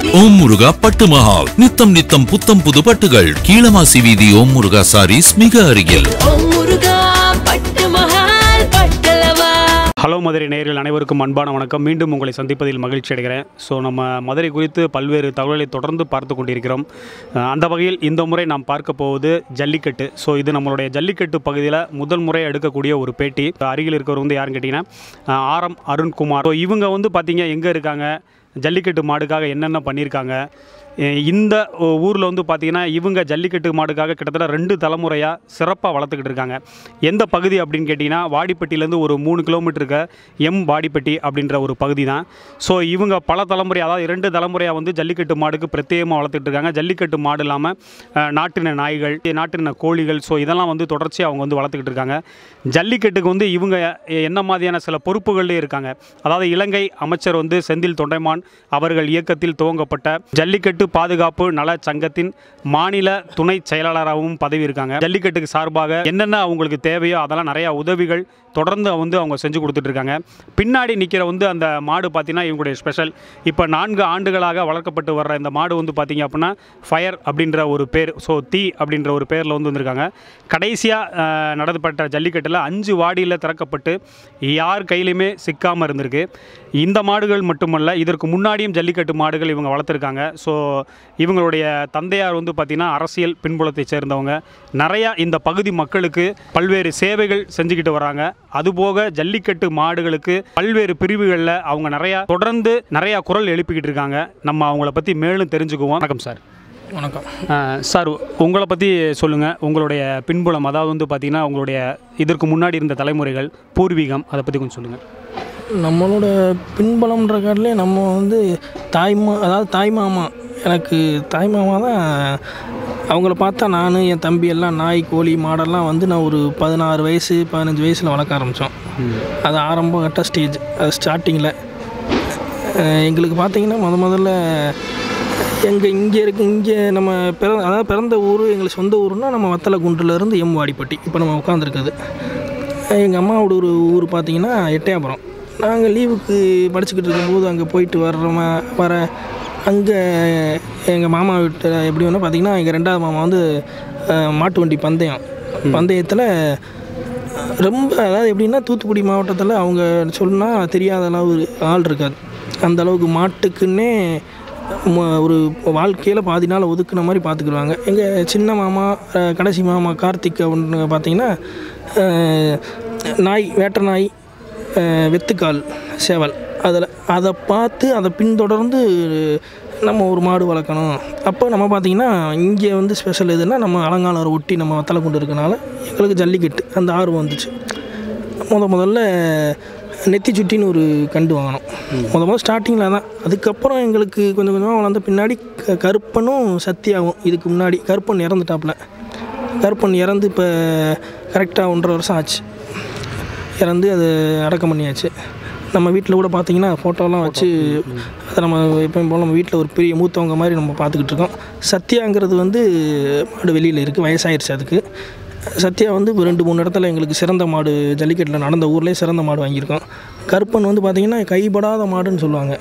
ஓம் முருகா பட்டு மஹால் நித்தம் நித்தம் புத்தம் புது பட்டுகள் கீழமாசி வீதி ஓம் முருகா சாரீஸ் மிக அருகில் ஓம் முருகா பட்டு மகால் பட்டலவா ஹலோ மதுரை நேயர்கள் அனைவருக்கும் அன்பான வணக்கம் மீண்டும் உங்களை சந்திப்பதில் மகிழ்ச்சி அடைகிறேன் ஸோ நம்ம மதுரை குறித்து பல்வேறு தகவல்களை தொடர்ந்து பார்த்து கொண்டிருக்கிறோம் அஹ் அந்த வகையில் இந்த முறை நாம் பார்க்க போவது ஜல்லிக்கட்டு ஸோ இது நம்மளுடைய ஜல்லிக்கட்டு பகுதியில் முதல் முறை எடுக்கக்கூடிய ஒரு பேட்டி அருகில் இருக்கிறவர் வந்து யாருன்னு கேட்டிங்கன்னா அஹ் ஆர் எம் அருண்குமார் ஸோ இவங்க வந்து பார்த்தீங்க எங்கே இருக்காங்க ஜல்லிக்கட்டு மாடுக்காக என்னென்ன பண்ணியிருக்காங்க அஹ் இந்த ஊரில் வந்து பார்த்தீங்கன்னா இவங்க ஜல்லிக்கட்டு மாடுக்காக கிட்டத்தட்ட ரெண்டு தலைமுறையாக சிறப்பாக வளர்த்துக்கிட்டு இருக்காங்க எந்த பகுதி அப்படின்னு கேட்டிங்கன்னா வாடிப்பட்டியிலேருந்து ஒரு மூணு கிலோமீட்டருக்கு எம் வாடிப்பட்டி அப்படின்ற ஒரு பகுதி தான் ஸோ இவங்க பல தலைமுறை அதாவது இரண்டு தலைமுறையாக வந்து ஜல்லிக்கட்டு மாடுக்கு பிரத்யேகமாக வளர்த்துட்டு இருக்காங்க ஜல்லிக்கட்டு மாடு இல்லாமல் அஹ், நாட்டின நாய்கள் நாட்டின கோழிகள் ஸோ இதெல்லாம் வந்து தொடர்ச்சியாக அவங்க வந்து வளர்த்துக்கிட்டு இருக்காங்க ஜல்லிக்கட்டுக்கு வந்து இவங்க என்ன மாதிரியான சில பொறுப்புகள்லேயே இருக்காங்க அதாவது இலங்கை அமைச்சர் வந்து செந்தில் தொண்டைமான் அவர்கள் இயக்கத்தில் துவங்கப்பட்ட ஜல்லிக்கட்டு பாதுகாப்பு நல சங்கத்தின் மாநில துணை செயலாளராகவும் பதவி இருக்காங்க ஜல்லிக்கட்டுக்கு சார்பாக என்னென்ன அவங்களுக்கு தேவையோ அதெல்லாம் நிறையா உதவிகள் தொடர்ந்து வந்து அவங்க செஞ்சு கொடுத்துட்டு இருக்காங்க பின்னாடி நிற்கிற வந்து அந்த மாடு பார்த்தீங்கன்னா இவங்களுடைய ஸ்பெஷல் இப்போ நான்கு ஆண்டுகளாக வளர்க்கப்பட்டு வர்ற இந்த மாடு வந்து பார்த்தீங்க அப்படின்னா ஃபயர் அப்படின்ற ஒரு பேர் ஸோ தீ அப்படின்ற ஒரு பேரில் வந்து வந்திருக்காங்க கடைசியாக நடத்தப்பட்ட ஜல்லிக்கட்டில் அஞ்சு வாடியில் திறக்கப்பட்டு யார் கையிலையுமே சிக்காமல் இருந்திருக்கு இந்த மாடுகள் மட்டுமல்ல இதற்கு முன்னாடியும் ஜல்லிக்கட்டு மாடுகள் இவங்க வளர்த்துருக்காங்க ஸோ இவங்களுடைய தந்தையார் வந்து பார்த்திங்கன்னா அரசியல் பின்புலத்தை சேர்ந்தவங்க நிறையா இந்த பகுதி மக்களுக்கு பல்வேறு சேவைகள் செஞ்சுக்கிட்டு வராங்க அதுபோக ஜல்லிக்கட்டு மாடுகளுக்கு பல்வேறு பிரிவுகளில் அவங்க நிறையா தொடர்ந்து நிறையா குரல் எழுப்பிக்கிட்டு இருக்காங்க நம்ம அவங்கள பற்றி மேலும் தெரிஞ்சுக்குவோம் வணக்கம் சார் வணக்கம் அஹ் சார் உங்களை பற்றி சொல்லுங்கள் உங்களுடைய பின்புலம் அதாவது வந்து பார்த்திங்கன்னா உங்களுடைய இதற்கு முன்னாடி இருந்த தலைமுறைகள் பூர்வீகம் அதை பற்றி கொஞ்சம் சொல்லுங்கள் நம்மளோட பின்பலம்ன்ற காட்டிலே நம்ம வந்து தாய்மா அதாவது தாய் மாமா எனக்கு தாய் மாமா தான் அவங்கள பார்த்தா நான் என் தம்பி எல்லாம் நாய் கோழி மாடெல்லாம் வந்து நான் ஒரு பதினாறு வயசு பதினஞ்சு வயசில் வளர்க்க ஆரம்பித்தோம் அது ஆரம்ப கட்ட ஸ்டேஜ் அது ஸ்டார்டிங்கில் எங்களுக்கு பார்த்தீங்கன்னா முத முதல்ல எங்கள் இங்கே இருக்கு இங்கே நம்ம பிற அதாவது பிறந்த ஊர் எங்களுக்கு சொந்த ஊர்னால் நம்ம வத்தலை குன்றுலேருந்து எம் வாடிப்பட்டி இப்போ நம்ம உட்காந்துருக்குது எங்கள் அம்மாவோட ஒரு ஊர் பார்த்தீங்கன்னா எட்டயபுரம் நாங்கள் லீவுக்கு படிச்சுக்கிட்டு இருக்கும்போது அங்கே போயிட்டு வர்றோமா வர அங்கே எங்கள் மாமா வீட்டில் எப்படி வேணால் பார்த்தீங்கன்னா எங்கள் ரெண்டாவது மாமா வந்து அஹ், மாட்டு வண்டி பந்தயம் பந்தயத்தில் ரொம்ப அதாவது எப்படின்னா தூத்துக்குடி மாவட்டத்தில் அவங்க சொன்னால் தெரியாத அளவு ஆள் இருக்காது அந்த அளவுக்கு மாட்டுக்குன்னே ம- ஒரு வாழ்க்கையில் பாதி நாள் ஒதுக்குன மாதிரி பார்த்துக்குருவாங்க எங்கள் சின்ன மாமா அஹ், கடைசி மாமா கார்த்திக் அப்படின்னு பார்த்தீங்கன்னா அஹ், நாய் வேட்டை நாய் அஹ், வெத்துக்கால் சேவல் அதில் அதை பார்த்து அதை பின்தொடர்ந்து நம்ம ஒரு மாடு வளர்க்கணும் அப்போ நம்ம பார்த்திங்கன்னா இங்கே வந்து ஸ்பெஷல் எதுன்னா நம்ம அலங்காநரை ஒட்டி நம்ம வத்தலை கொண்டு இருக்கனால எங்களுக்கு ஜல்லிக்கட்டு அந்த ஆர்வம் வந்துச்சு முத முதல்ல நெத்தி சுட்டின்னு ஒரு கண்டு வாங்கினோம் முத முதல்ல ஸ்டார்டிங்கில் தான் அதுக்கப்புறம் எங்களுக்கு கொஞ்சம் கொஞ்சமாக வளர்ந்த பின்னாடி க கருப்பனும் சத்தியாவும் இதுக்கு முன்னாடி கருப்பன் இறந்துட்டாப்புல கருப்பன் இறந்து இப்போ கரெக்டாக ஒன்றரை வருஷம் ஆச்சு இறந்து அது அடக்கம் பண்ணியாச்சு நம்ம வீட்டில் கூட பார்த்தீங்கன்னா ஃபோட்டோலாம் வச்சு அதை நம்ம எப்பயும் போல் நம்ம வீட்டில் ஒரு பெரிய மூத்தவங்க மாதிரி நம்ம பார்த்துக்கிட்டு இருக்கோம் சத்யாங்கிறது வந்து மாடு வெளியில் இருக்குது வயசாயிருச்சு அதுக்கு சத்யா வந்து இப்போ ரெண்டு மூணு இடத்துல எங்களுக்கு சிறந்த மாடு ஜல்லிக்கட்டில் நடந்த ஊர்லேயே சிறந்த மாடு வாங்கியிருக்கோம் கருப்பன் வந்து பார்த்திங்கன்னா கைப்படாத மாடுன்னு சொல்லுவாங்க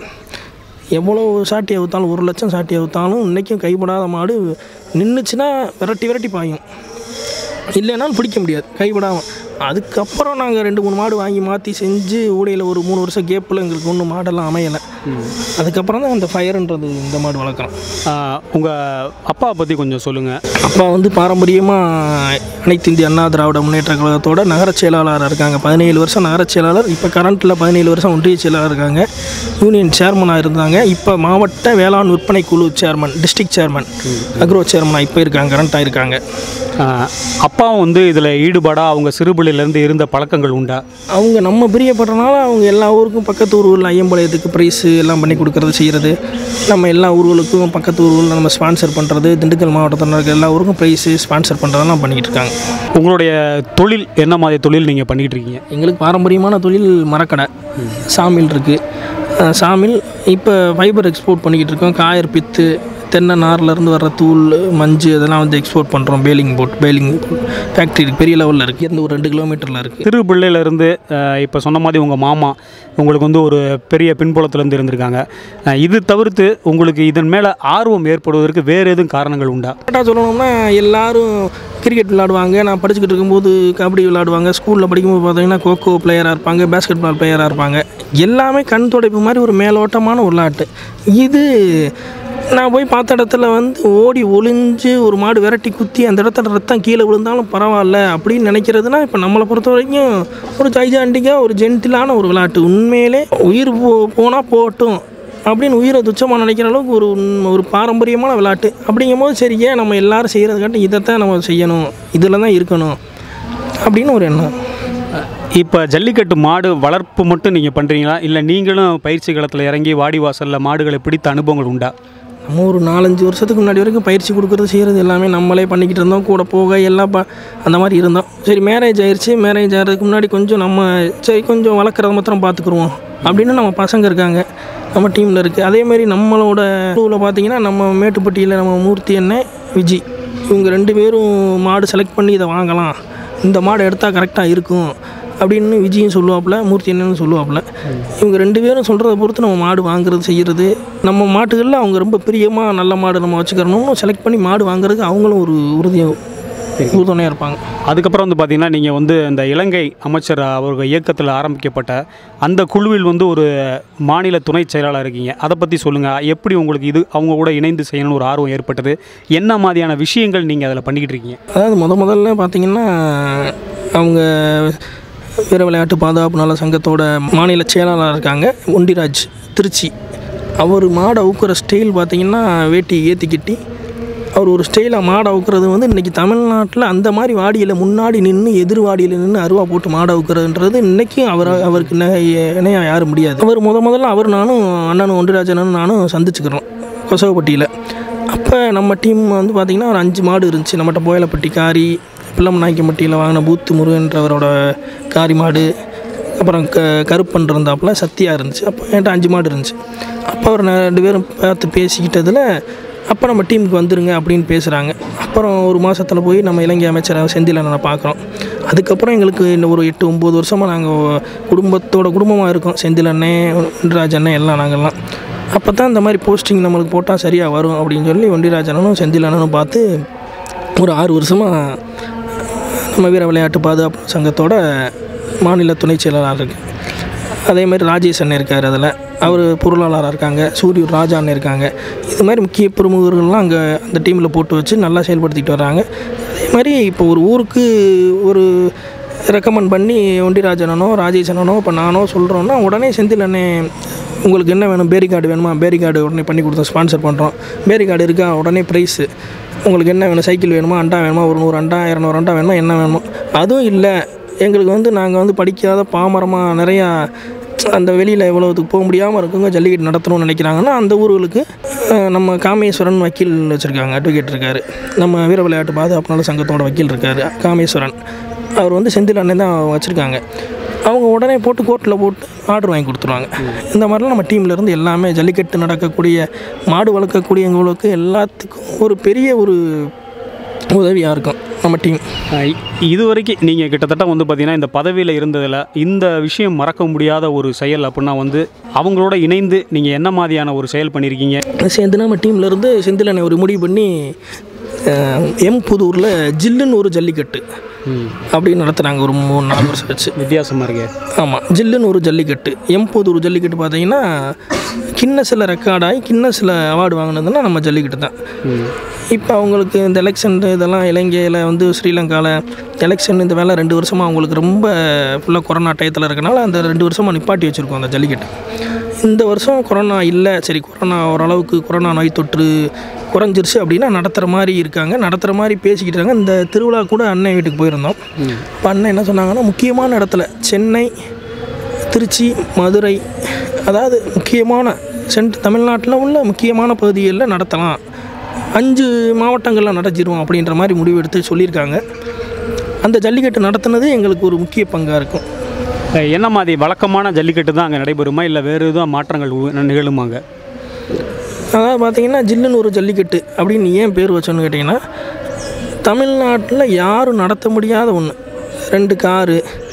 எவ்வளோ சாட்டி அவுத்தாலும் ஒரு லட்சம் சாட்டி அவுத்தாலும் இன்றைக்கும் கைப்படாத மாடு நின்றுச்சுன்னா விரட்டி விரட்டி பாயும் இல்லைனாலும் பிடிக்க முடியாது கைவிடாமல் அதுக்கப்புறம் நாங்கள் ரெண்டு மூணு மாடு வாங்கி மாற்றி செஞ்சு ஊடையில் ஒரு மூணு வருஷம் கேப்பில் எங்களுக்கு ஒன்றும் மாடெல்லாம் அமையலை அதுக்கப்புறம் தான் இந்த ஃபயருன்றது இந்த மாடு வளர்க்குறோம் உங்கள் அப்பாவை பற்றி கொஞ்சம் சொல்லுங்கள் அப்பா வந்து பாரம்பரியமாக அனைத்து இந்திய அண்ணா திராவிட முன்னேற்ற கழகத்தோட நகரச் செயலாளராக இருக்காங்க பதினேழு வருஷம் நகரச் செயலாளர் இப்போ கரண்ட்டில் பதினேழு வருஷம் ஒன்றிய செயலாளர் இருக்காங்க யூனியன் சேர்மனாக இருந்தாங்க இப்போ மாவட்ட வேளாண் விற்பனை குழு சேர்மன் டிஸ்ட்ரிக்ட் சேர்மன் அக்ரோ சேர்மனாக இப்போ இருக்காங்க கரண்ட்டாக இருக்காங்க அப்பாவும் வந்து இதில் ஈடுபாடாக அவங்க சிறுபிள்ளையிலேருந்து இருந்த பழக்கங்கள் உண்டா அவங்க நம்ம பிரியப்படுறனால அவங்க எல்லா ஊருக்கும் பக்கத்து ஊர்களில் ஐயம்பாளையத்துக்கு ப்ரைஸு எல்லாம் பண்ணி கொடுக்கறது செய்கிறது நம்ம எல்லா ஊர்களுக்கும் பக்கத்து ஊர்களில் நம்ம ஸ்பான்சர் பண்ணுறது திண்டுக்கல் மாவட்டத்தில் இருக்க எல்லா ஊருக்கும் ப்ரைஸு ஸ்பான்சர் பண்ணுறதெல்லாம் பண்ணிக்கிட்டு இருக்காங்க உங்களுடைய தொழில் என்ன மாதிரி தொழில் நீங்கள் பண்ணிகிட்டு இருக்கீங்க எங்களுக்கு பாரம்பரியமான தொழில் மரக்கடை சாமில் இருக்குது சாமில் இப்போ ஃபைபர் எக்ஸ்போர்ட் பண்ணிக்கிட்டு இருக்கோம் காயர் பித்து தென்னை நார்லேருந்து வர்ற தூள் மஞ்சு இதெல்லாம் வந்து எக்ஸ்போர்ட் பண்ணுறோம் பேலிங் போட் பேலிங் ஃபேக்ட்ரி இருக்கு பெரிய லெவலில் இருக்குது இருந்து ஒரு ரெண்டு கிலோமீட்டரில் இருக்குது சிறு பிள்ளையிலேருந்து இப்போ சொன்ன மாதிரி உங்கள் மாமா உங்களுக்கு வந்து ஒரு பெரிய பின்புலத்துலேருந்து இருந்திருக்காங்க அஹ், இது தவிர்த்து உங்களுக்கு இதன் மேலே ஆர்வம் ஏற்படுவதற்கு வேறு எதுவும் காரணங்கள் உண்டா கரெக்டாக சொல்லணும்னா எல்லாரும் கிரிக்கெட் விளாடுவாங்க நான் படிச்சுக்கிட்டு இருக்கும்போது கபடி விளாடுவாங்க ஸ்கூலில் படிக்கும்போது பார்த்தீங்கன்னா கோகோ பிளேயராக இருப்பாங்க பேஸ்கெட் பால் பிளேயராக இருப்பாங்க எல்லாமே கண் துடைப்பு மாதிரி ஒரு மேலோட்டமான ஒரு விளாட்டு இது நான் போய் பார்த்த இடத்துல வந்து ஓடி ஒளிஞ்சு ஒரு மாடு விரட்டி குத்தி அந்த இடத்துல ரத்தம் கீழே விழுந்தாலும் பரவாயில்ல அப்படின்னு நினைக்கிறதுனா இப்போ நம்மளை பொறுத்த வரைக்கும் ஒரு ஜைஜாண்டிக்காக ஒரு ஜென்டிலான ஒரு விளாட்டு உண்மையிலே உயிர் போ போனால் போகட்டும் அப்படின்னு உயிரை துச்சமாக நினைக்கிற அளவுக்கு ஒரு உண்ம- ஒரு பாரம்பரியமான விளையாட்டு அப்படிங்கும்போது சரி ஏன் நம்ம எல்லாரும் செய்கிறதுக்காட்டி இதைத்தான் நம்ம செய்யணும் இதில் தான் இருக்கணும் அப்படின்னு ஒரு எண்ணம் இப்போ ஜல்லிக்கட்டு மாடு வளர்ப்பு மட்டும் நீங்கள் பண்ணுறீங்களா இல்லை நீங்களும் பயிற்சி களத்தில் இறங்கி வாடி வாசலில் மாடுகளை பிடித்த அனுபவங்கள் உண்டா நம்ம ஒரு நாலஞ்சு வருஷத்துக்கு முன்னாடி வரைக்கும் பயிற்சி கொடுக்குறது செய்கிறது எல்லாமே நம்மளே பண்ணிக்கிட்டு இருந்தோம் கூட போக எல்லாம் ப அந்த மாதிரி இருந்தோம் சரி மேரேஜ் ஆயிடுச்சு மேரேஜ் ஆகிறதுக்கு முன்னாடி கொஞ்சம் நம்ம சரி கொஞ்சம் வளர்க்குறத மாத்திரம் பார்த்துக்குருவோம் அப்படின்னு நம்ம பசங்க இருக்காங்க நம்ம டீமில் இருக்குது அதேமாரி நம்மளோட குழுவில் பார்த்தீங்கன்னா நம்ம மேட்டுப்பட்டியில் நம்ம மூர்த்தி அண்ணன் விஜி இவங்க ரெண்டு பேரும் மாடு செலக்ட் பண்ணி இதை வாங்கலாம் இந்த மாடு எடுத்தால் கரெக்டாக இருக்கும் அப்படின்னு விஜயும் சொல்லுவாப்புல மூர்த்தி என்னன்னு சொல்லுவாப்புல இவங்க ரெண்டு பேரும் சொல்கிறத பொறுத்து நம்ம மாடு வாங்குறது செய்கிறது நம்ம மாட்டுகளில் அவங்க ரொம்ப பிரியமாக நல்ல மாடு நம்ம வச்சுக்கிறணும்னு செலக்ட் பண்ணி மாடு வாங்குறதுக்கு அவங்களும் ஒரு உறுதியாக உறுதுணையாக இருப்பாங்க அதுக்கப்புறம் வந்து பார்த்தீங்கன்னா நீங்கள் வந்து இந்த இலங்கை அமைச்சர் அவர்கள் இயக்கத்தில் ஆரம்பிக்கப்பட்ட அந்த குழுவில் வந்து ஒரு மாநில துணை செயலாளர் இருக்கீங்க அதை பற்றி சொல்லுங்கள் எப்படி உங்களுக்கு இது அவங்க கூட இணைந்து செய்யணும்னு ஒரு ஆர்வம் ஏற்பட்டது என்ன மாதிரியான விஷயங்கள் நீங்கள் அதில் பண்ணிக்கிட்டு இருக்கீங்க அதாவது முத முதல்ல பார்த்தீங்கன்னா அவங்க வீர விளையாட்டு பாதுகாப்பு நல சங்கத்தோட மாநில செயலாளர் இருக்காங்க ஒண்டிராஜ் திருச்சி அவர் மாடை அவுக்குற ஸ்டைல் பார்த்தீங்கன்னா வேட்டி ஏற்றிக்கிட்டி அவர் ஒரு ஸ்டைலாக மாடை அவுக்குறது வந்து இன்றைக்கி தமிழ்நாட்டில் அந்த மாதிரி வாடியில் முன்னாடி நின்று எதிர் வாடியில் நின்று அருவா போட்டு மாடை அவுக்குறதுன்றது இன்றைக்கும் அவர் அவருக்கு இணையாக யாரும் முடியாது அவர் முத முதல்ல அவர் நானும் அண்ணனும் ஒண்டிராஜ் அண்ணனும் நானும் சந்திச்சுக்கிறோம் கொசவப்பட்டியில் அப்போ நம்ம டீம் வந்து பார்த்திங்கன்னா ஒரு அஞ்சு மாடு இருந்துச்சு நம்மகிட்ட போயலப்பட்டி காரி பிள்ளம் நாய்க்கம்பட்டியில் வாங்கின பூத்து முருகன்றவரோட காரி மாடு அப்புறம் க கருப்பன் இருந்தாப்புல சத்தியா இருந்துச்சு அப்போ என்கிட்ட அஞ்சு மாடு இருந்துச்சு அப்போ அவர் நான் ரெண்டு பேரும் பார்த்து பேசிக்கிட்டதில் அப்போ நம்ம டீமுக்கு வந்துருங்க அப்படின்னு பேசுகிறாங்க அப்புறம் ஒரு மாதத்தில் போய் நம்ம இலங்கை அமைச்சர் செந்தில் அண்ணனை பார்க்குறோம் அதுக்கப்புறம் எங்களுக்கு இன்னும் ஒரு எட்டு ஒம்பது வருஷமாக நாங்கள் குடும்பத்தோட குடும்பமாக இருக்கோம் செந்தில் அண்ணன் ஒன்றிராஜ் அண்ணன் எல்லாம் நாங்கள்லாம் அப்போ தான் இந்த மாதிரி போஸ்டிங் நம்மளுக்கு போட்டால் சரியாக வரும் அப்படின்னு சொல்லி ஒண்டிராஜ் அண்ணனும் செந்தில் அண்ணனும் பார்த்து ஒரு ஆறு வருஷமாக நம்ம வீர விளையாட்டு பாதுகாப்பு சங்கத்தோட மாநில துணை செயலாளர் இருக்கு அதே மாதிரி ராஜேஷ் அண்ணன் இருக்கார் அதில் அவர் பொருளாளராக இருக்காங்க சூரியூர் ராஜா அண்ணன் இருக்காங்க இது மாதிரி முக்கிய பிரமுகர்கள்லாம் அங்கே அந்த டீமில் போட்டு வச்சு நல்லா செயல்படுத்திட்டு வராங்க அதே மாதிரி இப்போ ஒரு ஊருக்கு ஒரு ரெக்கமெண்ட் பண்ணி ஒண்டிராஜ் அண்ணனோ ராஜேஷ் அண்ணனோ இப்போ நானோ சொல்கிறோன்னா உடனே செந்தில் அண்ணன் உங்களுக்கு என்ன வேணும் பேரி கார்டு வேணுமா பேரி கார்டு உடனே பண்ணி கொடுத்தோம் ஸ்பான்சர் பண்ணுறோம் பேரி கார்டு இருக்கா உடனே ப்ரைஸு உங்களுக்கு என்ன வேணும் சைக்கிள் வேணுமா அண்டா வேணுமா ஒரு நூறு அண்டா இரநூறு அண்டா வேணுமா என்ன வேணுமோ அதுவும் இல்லை எங்களுக்கு வந்து நாங்கள் வந்து படிக்காத பாமரமாக நிறையா அந்த வெளியில் இவ்வளோத்துக்கு போக முடியாமல் இருக்கவங்க ஜல்லிக்கட்டு நடத்தணும்னு நினைக்கிறாங்கன்னா அந்த ஊர்களுக்கு அஹ், நம்ம காமேஸ்வரன் வக்கீல் வச்சுருக்காங்க அட்வொகேட் இருக்கார் நம்ம வீர விளையாட்டு பாதுகாப்பு நல சங்கத்தோட வக்கீல் இருக்கார் காமேஸ்வரன் அவர் வந்து செந்தில் அண்ணன் தான் வச்சுருக்காங்க அவங்க உடனே போட்டு கோர்ட்டில் போட்டு ஆர்டர் வாங்கி கொடுத்துருவாங்க இந்த மாதிரிலாம் நம்ம டீம்ல இருந்து எல்லாமே ஜல்லிக்கட்டு நடக்கக்கூடிய மாடு வளர்க்கக்கூடியவங்களுக்கு எல்லாத்துக்கும் ஒரு பெரிய ஒரு உதவியாக இருக்கும் நம்ம டீம் அஹ் இ- இது வரைக்கும் நீங்கள் கிட்டத்தட்ட வந்து பார்த்தீங்கன்னா இந்த பதவியில் இருந்ததில் இந்த விஷயம் மறக்க முடியாத ஒரு செயல் அப்படின்னா வந்து அவங்களோட இணைந்து நீங்கள் என்ன மாதிரியான ஒரு செயல் பண்ணியிருக்கீங்க சேர்ந்து நம்ம டீம்ல இருந்து செந்திலனை ஒரு முடிவு பண்ணி அஹ், எம் புதூரில் ஜில்லுன்னு ஒரு ஜல்லிக்கட்டு அப்படின்னு நடத்துனாங்க ஒரு மூணு நாலு வருஷம் வச்சு வித்தியாசமாக இருக்கு ஆமாம் ஜில்லுன்னு ஒரு ஜல்லிக்கட்டு எம்பூதூர் ஜல்லிக்கட்டு பார்த்தீங்கன்னா கின்னஸில் ரெக்கார்டாகி கின்னஸில் அவார்டு வாங்கினதுன்னா நம்ம ஜல்லிக்கட்டு தான் இப்போ அவங்களுக்கு இந்த எலெக்ஷன் இதெல்லாம் இலங்கையில் வந்து ஸ்ரீலங்காவில் எலெக்ஷன் இந்த வேலை ரெண்டு வருஷமாக அவங்களுக்கு ரொம்ப ஃபுல்லாக கொரோனா டயத்தில் இருக்கனால அந்த ரெண்டு வருஷமாக நிப்பாட்டி வச்சுருக்கோம் அந்த ஜல்லிக்கட்டு இந்த வருஷம் கொரோனா இல்லை சரி கொரோனா ஓரளவுக்கு கொரோனா நோய் தொற்று குறைஞ்சிருச்சு அப்படின்னா நடத்துகிற மாதிரி இருக்காங்க நடத்துகிற மாதிரி பேசிக்கிட்டு இருக்காங்க இந்த திருவிழா கூட அண்ணன் வீட்டுக்கு போயிருந்தோம் இப்போ அண்ணன் என்ன சொன்னாங்கன்னா முக்கியமான இடத்துல சென்னை திருச்சி மதுரை அதாவது முக்கியமான சென்ட் தமிழ்நாட்டில் உள்ள முக்கியமான பகுதிகளில் நடத்தலாம் அஞ்சு மாவட்டங்களில் நடத்திடுவோம் அப்படின்ற மாதிரி முடிவு எடுத்து சொல்லியிருக்காங்க அந்த ஜல்லிக்கட்டு நடத்துனது எங்களுக்கு ஒரு முக்கிய பங்காக இருக்கும் அஹ் என்ன மாதிரி வழக்கமான ஜல்லிக்கட்டு தான் அங்கே நடைபெறுமா இல்லை வேறு எதுவும் மாற்றங்கள் உ- நிகழுமாங்க அதாவது பார்த்தீங்கன்னா ஜில்லுன்னு ஒரு ஜல்லிக்கட்டு அப்படின்னு ஏன் பேர் வச்சோன்னு கேட்டிங்கன்னா தமிழ்நாட்டில் யாரும் நடத்த முடியாத ஒன்று ரெண்டு காரு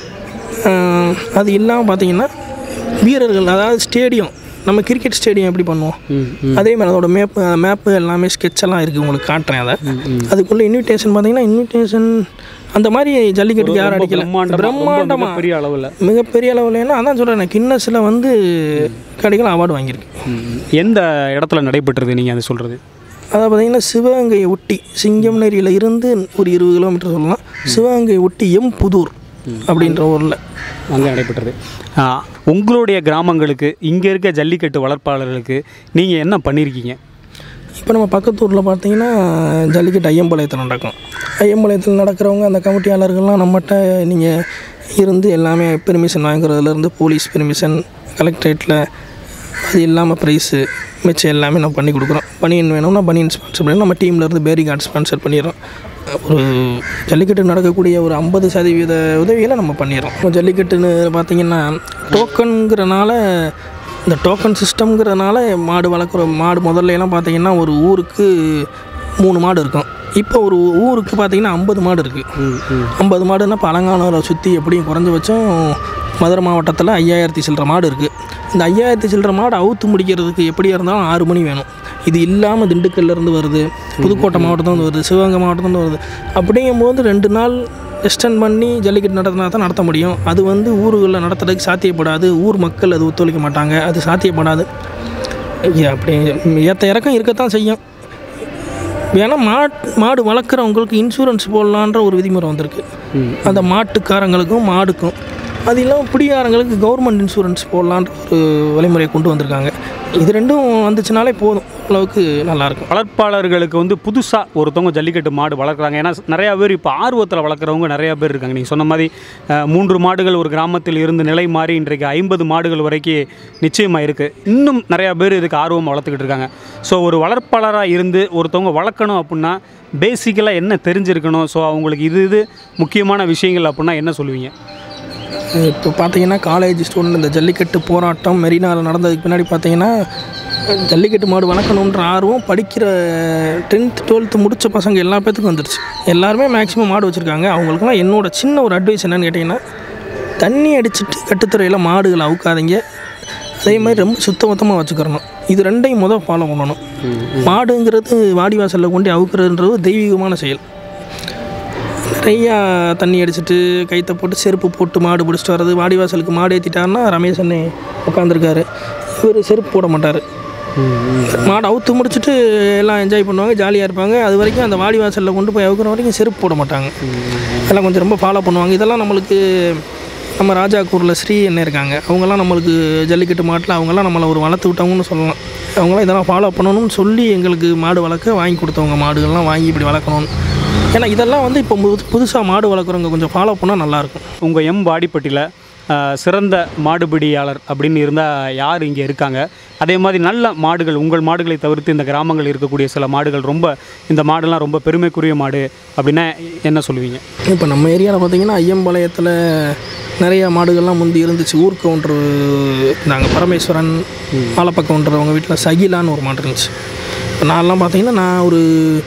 ஆஹ், அது இல்லாமல் பார்த்தீங்கன்னா வீரர்கள் அதாவது ஸ்டேடியம் நம்ம கிரிக்கெட் ஸ்டேடியம் எப்படி பண்ணுவோம் அதே மாதிரி அதோட மேப் மேப்பு எல்லாமே sketch எல்லாம் இருக்குது உங்களுக்கு காட்டுறேன் அதை அதுக்குள்ளே இன்விடேஷன் பார்த்தீங்கன்னா இன்விடேஷன் அந்த மாதிரி ஜல்லிக்கட்டுக்கு யாரும் அடிக்கல பிரம்மாண்டமாக பெரிய அளவில் மிகப்பெரிய அளவில் ஏன்னா அதான் சொல்கிறேன் கின்னஸில் வந்து கடைகள் அவார்டு வாங்கியிருக்கு எந்த இடத்துல நடைபெற்றது நீங்கள் அதை சொல்கிறது அதை பார்த்தீங்கன்னா சிவகங்கையை ஒட்டி சிங்கம்நேரியில் இருந்து ஒரு இருபது கிலோமீட்டர் சொல்லலாம் சிவகங்கையை ஒட்டி எம் புதூர் அப்படின்ற ஊரில் அங்கே நடைபெற்றது ஆ, உங்களுடைய கிராமங்களுக்கு இங்கே இருக்க ஜல்லிக்கட்டு வளர்ப்பாளர்களுக்கு நீங்கள் என்ன பண்ணியிருக்கீங்க இப்போ நம்ம பக்கத்து ஊரில் பார்த்தீங்கன்னா ஜல்லிக்கட்டு ஐயம்பாளையத்தில் நடக்கும் ஐயம்பாளையத்தில் நடக்கிறவங்க அந்த கமிட்டியாளர்கள்லாம் நம்மகிட்ட நீங்கள் இருந்து எல்லாமே பெர்மிஷன் வாங்குறதுலேருந்து போலீஸ் பெர்மிஷன் கலெக்டரேட்டில் அது இல்லாமல் ப்ரைஸு மிச்சம் எல்லாமே நம்ம பண்ணி கொடுக்குறோம் பனியன் வேணும்னா பனியன் ஸ்பான்சர் பண்ணி நம்ம டீம்லேருந்து பேரி கார்டு ஸ்பான்சர் பண்ணிடுறோம் ஒரு ஜல்லிக்கட்டு நடக்கக்கூடிய ஒரு ஐம்பது சதவீத உதவிகளை நம்ம பண்ணிடுறோம் இப்போ ஜல்லிக்கட்டுன்னு பார்த்தீங்கன்னா டோக்கனுங்கிறனால இந்த டோக்கன் சிஸ்டம்ங்கிறதுனால மாடு வளர்க்குற மாடு முதல்ல எல்லாம் பார்த்தீங்கன்னா ஒரு ஊருக்கு மூணு மாடு இருக்கும் இப்போ ஒரு ஊருக்கு பார்த்தீங்கன்னா ஐம்பது மாடு இருக்குது ஐம்பது மாடுன்னா பழங்கானூரை சுற்றி எப்படியும் குறைஞ்சபட்சம் மதுரை மாவட்டத்தில் ஐயாயிரத்தி சில்லற மாடு இருக்குது இந்த ஐயாயிரத்தி சில்லற மாடு அவுத்து முடிக்கிறதுக்கு எப்படியா இருந்தாலும் ஆறு மணி வேணும் இது இல்லாமல் திண்டுக்கல்லேருந்து வருது புதுக்கோட்டை மாவட்டத்துலேருந்து வருது சிவகங்கை மாவட்டத்துலேருந்து வருது அப்படிங்கும்போது ரெண்டு நாள் எக்ஸ்டெண்ட் பண்ணி ஜல்லிக்கட்டு நடத்தினா தான் நடத்த முடியும் அது வந்து ஊர்களில் நடத்துறதுக்கு சாத்தியப்படாது ஊர் மக்கள் அது ஒத்துழைக்க மாட்டாங்க அது சாத்தியப்படாது ஐயா, அப்படி ஏற்ற இறக்கம் இருக்கத்தான் செய்யும் வேணால் மாட் மாடு வளர்க்குறவங்களுக்கு இன்சூரன்ஸ் போடலான்ற ஒரு விதிமுறை வந்திருக்கு அந்த மாட்டுக்காரங்களுக்கும் மாடுக்கும் அது இல்லாமல் பிடிக்காரங்களுக்கு கவர்மெண்ட் இன்சூரன்ஸ் போடலான்ற ஒரு வழிமுறையை கொண்டு வந்திருக்காங்க இது ரெண்டும் வந்துச்சுனாலே போதும் அளவுக்கு நல்லாயிருக்கும் வளர்ப்பாளர்களுக்கு வந்து புதுசாக ஒருத்தவங்க ஜல்லிக்கட்டு மாடு வளர்க்குறாங்க ஏன்னா நிறையா பேர் இப்போ ஆர்வத்தில் வளர்க்குறவங்க நிறையா பேர் இருக்காங்க நீங்கள் சொன்ன மாதிரி அஹ், மூன்று மாடுகள் ஒரு கிராமத்தில் இருந்து நிலை மாறி இன்றைக்கு ஐம்பது மாடுகள் வரைக்கும் நிச்சயமாக இருக்குது இன்னும் நிறையா பேர் இதுக்கு ஆர்வம் வளர்த்துக்கிட்டு இருக்காங்க ஸோ ஒரு வளர்ப்பாளராக இருந்து ஒருத்தவங்க வளர்க்கணும் அப்படின்னா பேசிக்கலாக என்ன தெரிஞ்சிருக்கணும் ஸோ அவங்களுக்கு இது இது முக்கியமான விஷயங்கள் அப்படின்னா என்ன சொல்லுவீங்க இப்போ பார்த்தீங்கன்னா காலேஜ் ஸ்டூடெண்ட் இந்த ஜல்லிக்கட்டு போராட்டம் மெரினாவில் நடந்ததுக்கு பின்னாடி பார்த்தீங்கன்னா ஜல்லிக்கட்டு மாடு வளர்க்கணுன்ற ஆர்வம் படிக்கிற டென்த் டுவெல்த்து முடித்த பசங்க எல்லா பேத்துக்கும் வந்துருச்சு எல்லாருமே மேக்ஸிமம் மாடு வச்சுருக்காங்க அவங்களுக்குலாம் என்னோட சின்ன ஒரு அட்வைஸ் என்னன்னு கேட்டிங்கன்னா தண்ணி அடிச்சிட்டு கட்டுத்துறையில் மாடுகளை அவுக்காதீங்க அதே மாதிரி ரொம்ப சுத்தபத்தமாக வச்சுக்கிறணும் இது ரெண்டையும் முதல் ஃபாலோ பண்ணணும் மாடுங்கிறது வாடி வாசலில் கொண்டு அவுக்கிறதுன்றது தெய்வீகமான செயல் நிறையா தண்ணி அடிச்சிட்டு கைத்தை போட்டு செருப்பு போட்டு மாடு பிடிச்சிட்டு வர்றது வாடிவாசலுக்கு மாடு ஏற்றிட்டாருன்னா ரமேஷ் அண்ணே உட்காந்துருக்காரு இவர் செருப்பு போட மாட்டார் மாடு அவுத்து முடிச்சுட்டு எல்லாம் என்ஜாய் பண்ணுவாங்க ஜாலியாக இருப்பாங்க அது வரைக்கும் அந்த வாடிவாசலில் கொண்டு போய் அவுக்கிற வரைக்கும் செருப்பு போட மாட்டாங்க எல்லாம் கொஞ்சம் ரொம்ப ஃபாலோ பண்ணுவாங்க இதெல்லாம் நம்மளுக்கு நம்ம ராஜாக்கூரில் ஸ்ரீ என்ன இருக்காங்க அவங்கெல்லாம் நம்மளுக்கு ஜல்லிக்கட்டு மாட்டில் அவங்கெல்லாம் நம்மளை ஒரு வளர்த்து விட்டவங்கன்னு சொல்லலாம் அவங்களாம் இதெல்லாம் ஃபாலோ பண்ணணும்னு சொல்லி எங்களுக்கு மாடு வளர்க்க வாங்கி கொடுத்தவங்க மாடுகள்லாம் வாங்கி இப்படி வளர்க்கணும்னு ஏன்னா இதெல்லாம் வந்து இப்போ புதுசாக மாடு வளர்க்குறவங்க கொஞ்சம் ஃபாலோ பண்ணால் நல்லாயிருக்கும் உங்கள் எம் வாடிப்பட்டியில் அஹ், சிறந்த மாடுபிடியாளர் அப்படின்னு இருந்தால் யார் இங்கே இருக்காங்க அதே மாதிரி நல்ல மாடுகள் உங்கள் மாடுகளை தவிர்த்து இந்த கிராமங்கள் இருக்கக்கூடிய சில மாடுகள் ரொம்ப இந்த மாடுலாம் ரொம்ப பெருமைக்குரிய மாடு அப்படின்னா என்ன சொல்லுவீங்க இப்போ நம்ம ஏரியாவில் பார்த்தீங்கன்னா ஐயம்பாளையத்தில் நிறைய மாடுகள்லாம் முந்தி இருந்துச்சு ஊர் கவுண்டர் இருந்தாங்க பரமேஸ்வரன் ஆலப்ப கவுண்டர் அவங்க வீட்டில் சகிலான்னு ஒரு மாடு இருந்துச்சு இப்போ நான்லாம் பார்த்தீங்கன்னா நான் ஒரு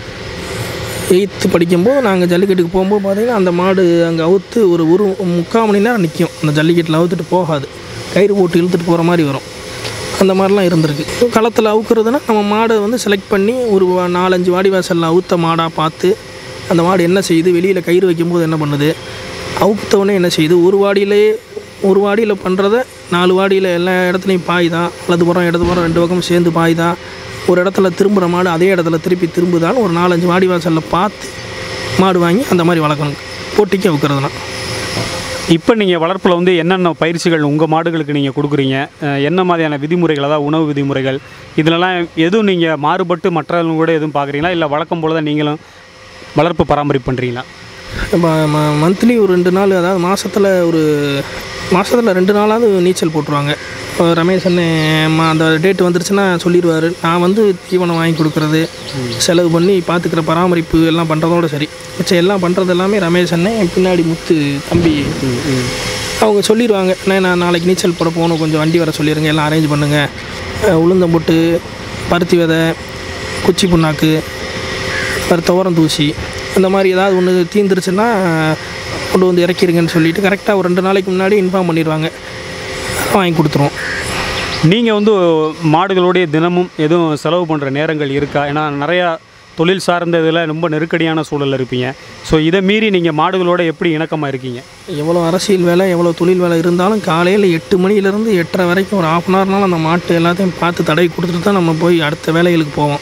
எயித்து படிக்கும்போது நாங்கள் ஜல்லிக்கட்டுக்கு போகும்போது பார்த்தீங்கன்னா அந்த மாடு அங்கே அவுத்து ஒரு ஒரு முக்கால் மணி நேரம் நிற்கும் அந்த ஜல்லிக்கட்டில் அவுத்துட்டு போகாது கயிறு போட்டு இழுத்துட்டு போகிற மாதிரி வரும் அந்த மாதிரிலாம் இருந்திருக்கு களத்தில் அவுக்கிறதுனா நம்ம மாடை வந்து செலக்ட் பண்ணி ஒரு வா- நாலஞ்சு வாடி வாசலில் அவுத்த மாடாக பார்த்து அந்த மாடு என்ன செய்யுது வெளியில் கயிறு வைக்கும்போது என்ன பண்ணுது அவுத்தவொடனே என்ன செய்யுது ஒரு வாடியிலே ஒரு வாடியில் பண்ணுறத நாலு வாடியில் எல்லா இடத்துலையும் பாயுதா வலது புறம் இடது புறம் ரெண்டு பக்கம் சேர்ந்து பாயுதா ஒரு இடத்துல திரும்புகிற மாடு அதே இடத்துல திருப்பி திரும்புதான்னு ஒரு நாலஞ்சு வாடி வாசலில் பார்த்து மாடு வாங்கி அந்த மாதிரி வளர்க்கணும் போட்டிக்கு அவுக்கிறதுனா இப்போ நீங்கள் வளர்ப்பில் வந்து என்னென்ன பயிற்சிகள் உங்கள் மாடுகளுக்கு நீங்கள் கொடுக்குறீங்க அஹ், என்ன மாதிரியான விதிமுறைகள் அதாவது உணவு விதிமுறைகள் இதிலலாம் எதுவும் நீங்கள் மாறுபட்டு மற்றவங்க கூட எதுவும் பார்க்குறீங்களா இல்லை வழக்கம் போல தான் நீங்களும் வளர்ப்பு பராமரிப்பு பண்ணுறீங்களா இப்போ மந்த்லி ஒரு ரெண்டு நாள் அதாவது மாதத்தில் ஒரு மாதத்தில் ரெண்டு நாளாவது நீச்சல் போட்டுருவாங்க இப்போ ரமேஷ் அண்ணன் ம- அந்த டேட் வந்துருச்சுன்னா சொல்லிடுவார் நான் வந்து தீவனம் வாங்கி கொடுக்குறது செலவு பண்ணி பார்த்துக்கிற பராமரிப்பு எல்லாம் பண்ணுறதோட சரி மிச்சம் எல்லாம் பண்ணுறது எல்லாமே ரமேஷ் அண்ணன் பின்னாடி முத்து தம்பி அவங்க சொல்லிடுவாங்க அண்ணே நான் நாளைக்கு நீச்சல் போட போகணும் கொஞ்சம் வண்டி வர சொல்லிடுங்க எல்லாம் அரேஞ்ச் பண்ணுங்கள் அஹ் உளுந்தம் போட்டு பருத்தி விதை குச்சி புண்ணாக்கு அப்புறம் துவரம் தூசி இந்த மாதிரி ஏதாவது ஒன்று தீந்துருச்சுன்னா கொண்டு வந்து இறக்கிருங்கன்னு சொல்லிட்டு கரெக்டாக ஒரு ரெண்டு நாளைக்கு முன்னாடி இன்ஃபார்ம் பண்ணிடுவாங்க வாங்கி கொடுத்துருவோம் நீங்கள் வந்து மாடுகளோடைய தினமும் எதுவும் செலவு பண்ணுற நேரங்கள் இருக்கா ஏன்னா நிறையா தொழில் சார்ந்த இதில் ரொம்ப நெருக்கடியான சூழலில் இருப்பீங்க ஸோ இதை மீறி நீங்கள் மாடுகளோட எப்படி இணக்கமாக இருக்கீங்க எவ்வளோ அரசியல் வேலை எவ்வளோ தொழில் வேலை இருந்தாலும் காலையில் எட்டு மணிலேருந்து எட்டரை வரைக்கும் ஒரு ஆஃப் அன் ஹவர்னாலும் அந்த மாட்டு எல்லாத்தையும் பார்த்து தடவி கொடுத்துட்டு தான் நம்ம போய் அடுத்த வேலைகளுக்கு போவோம்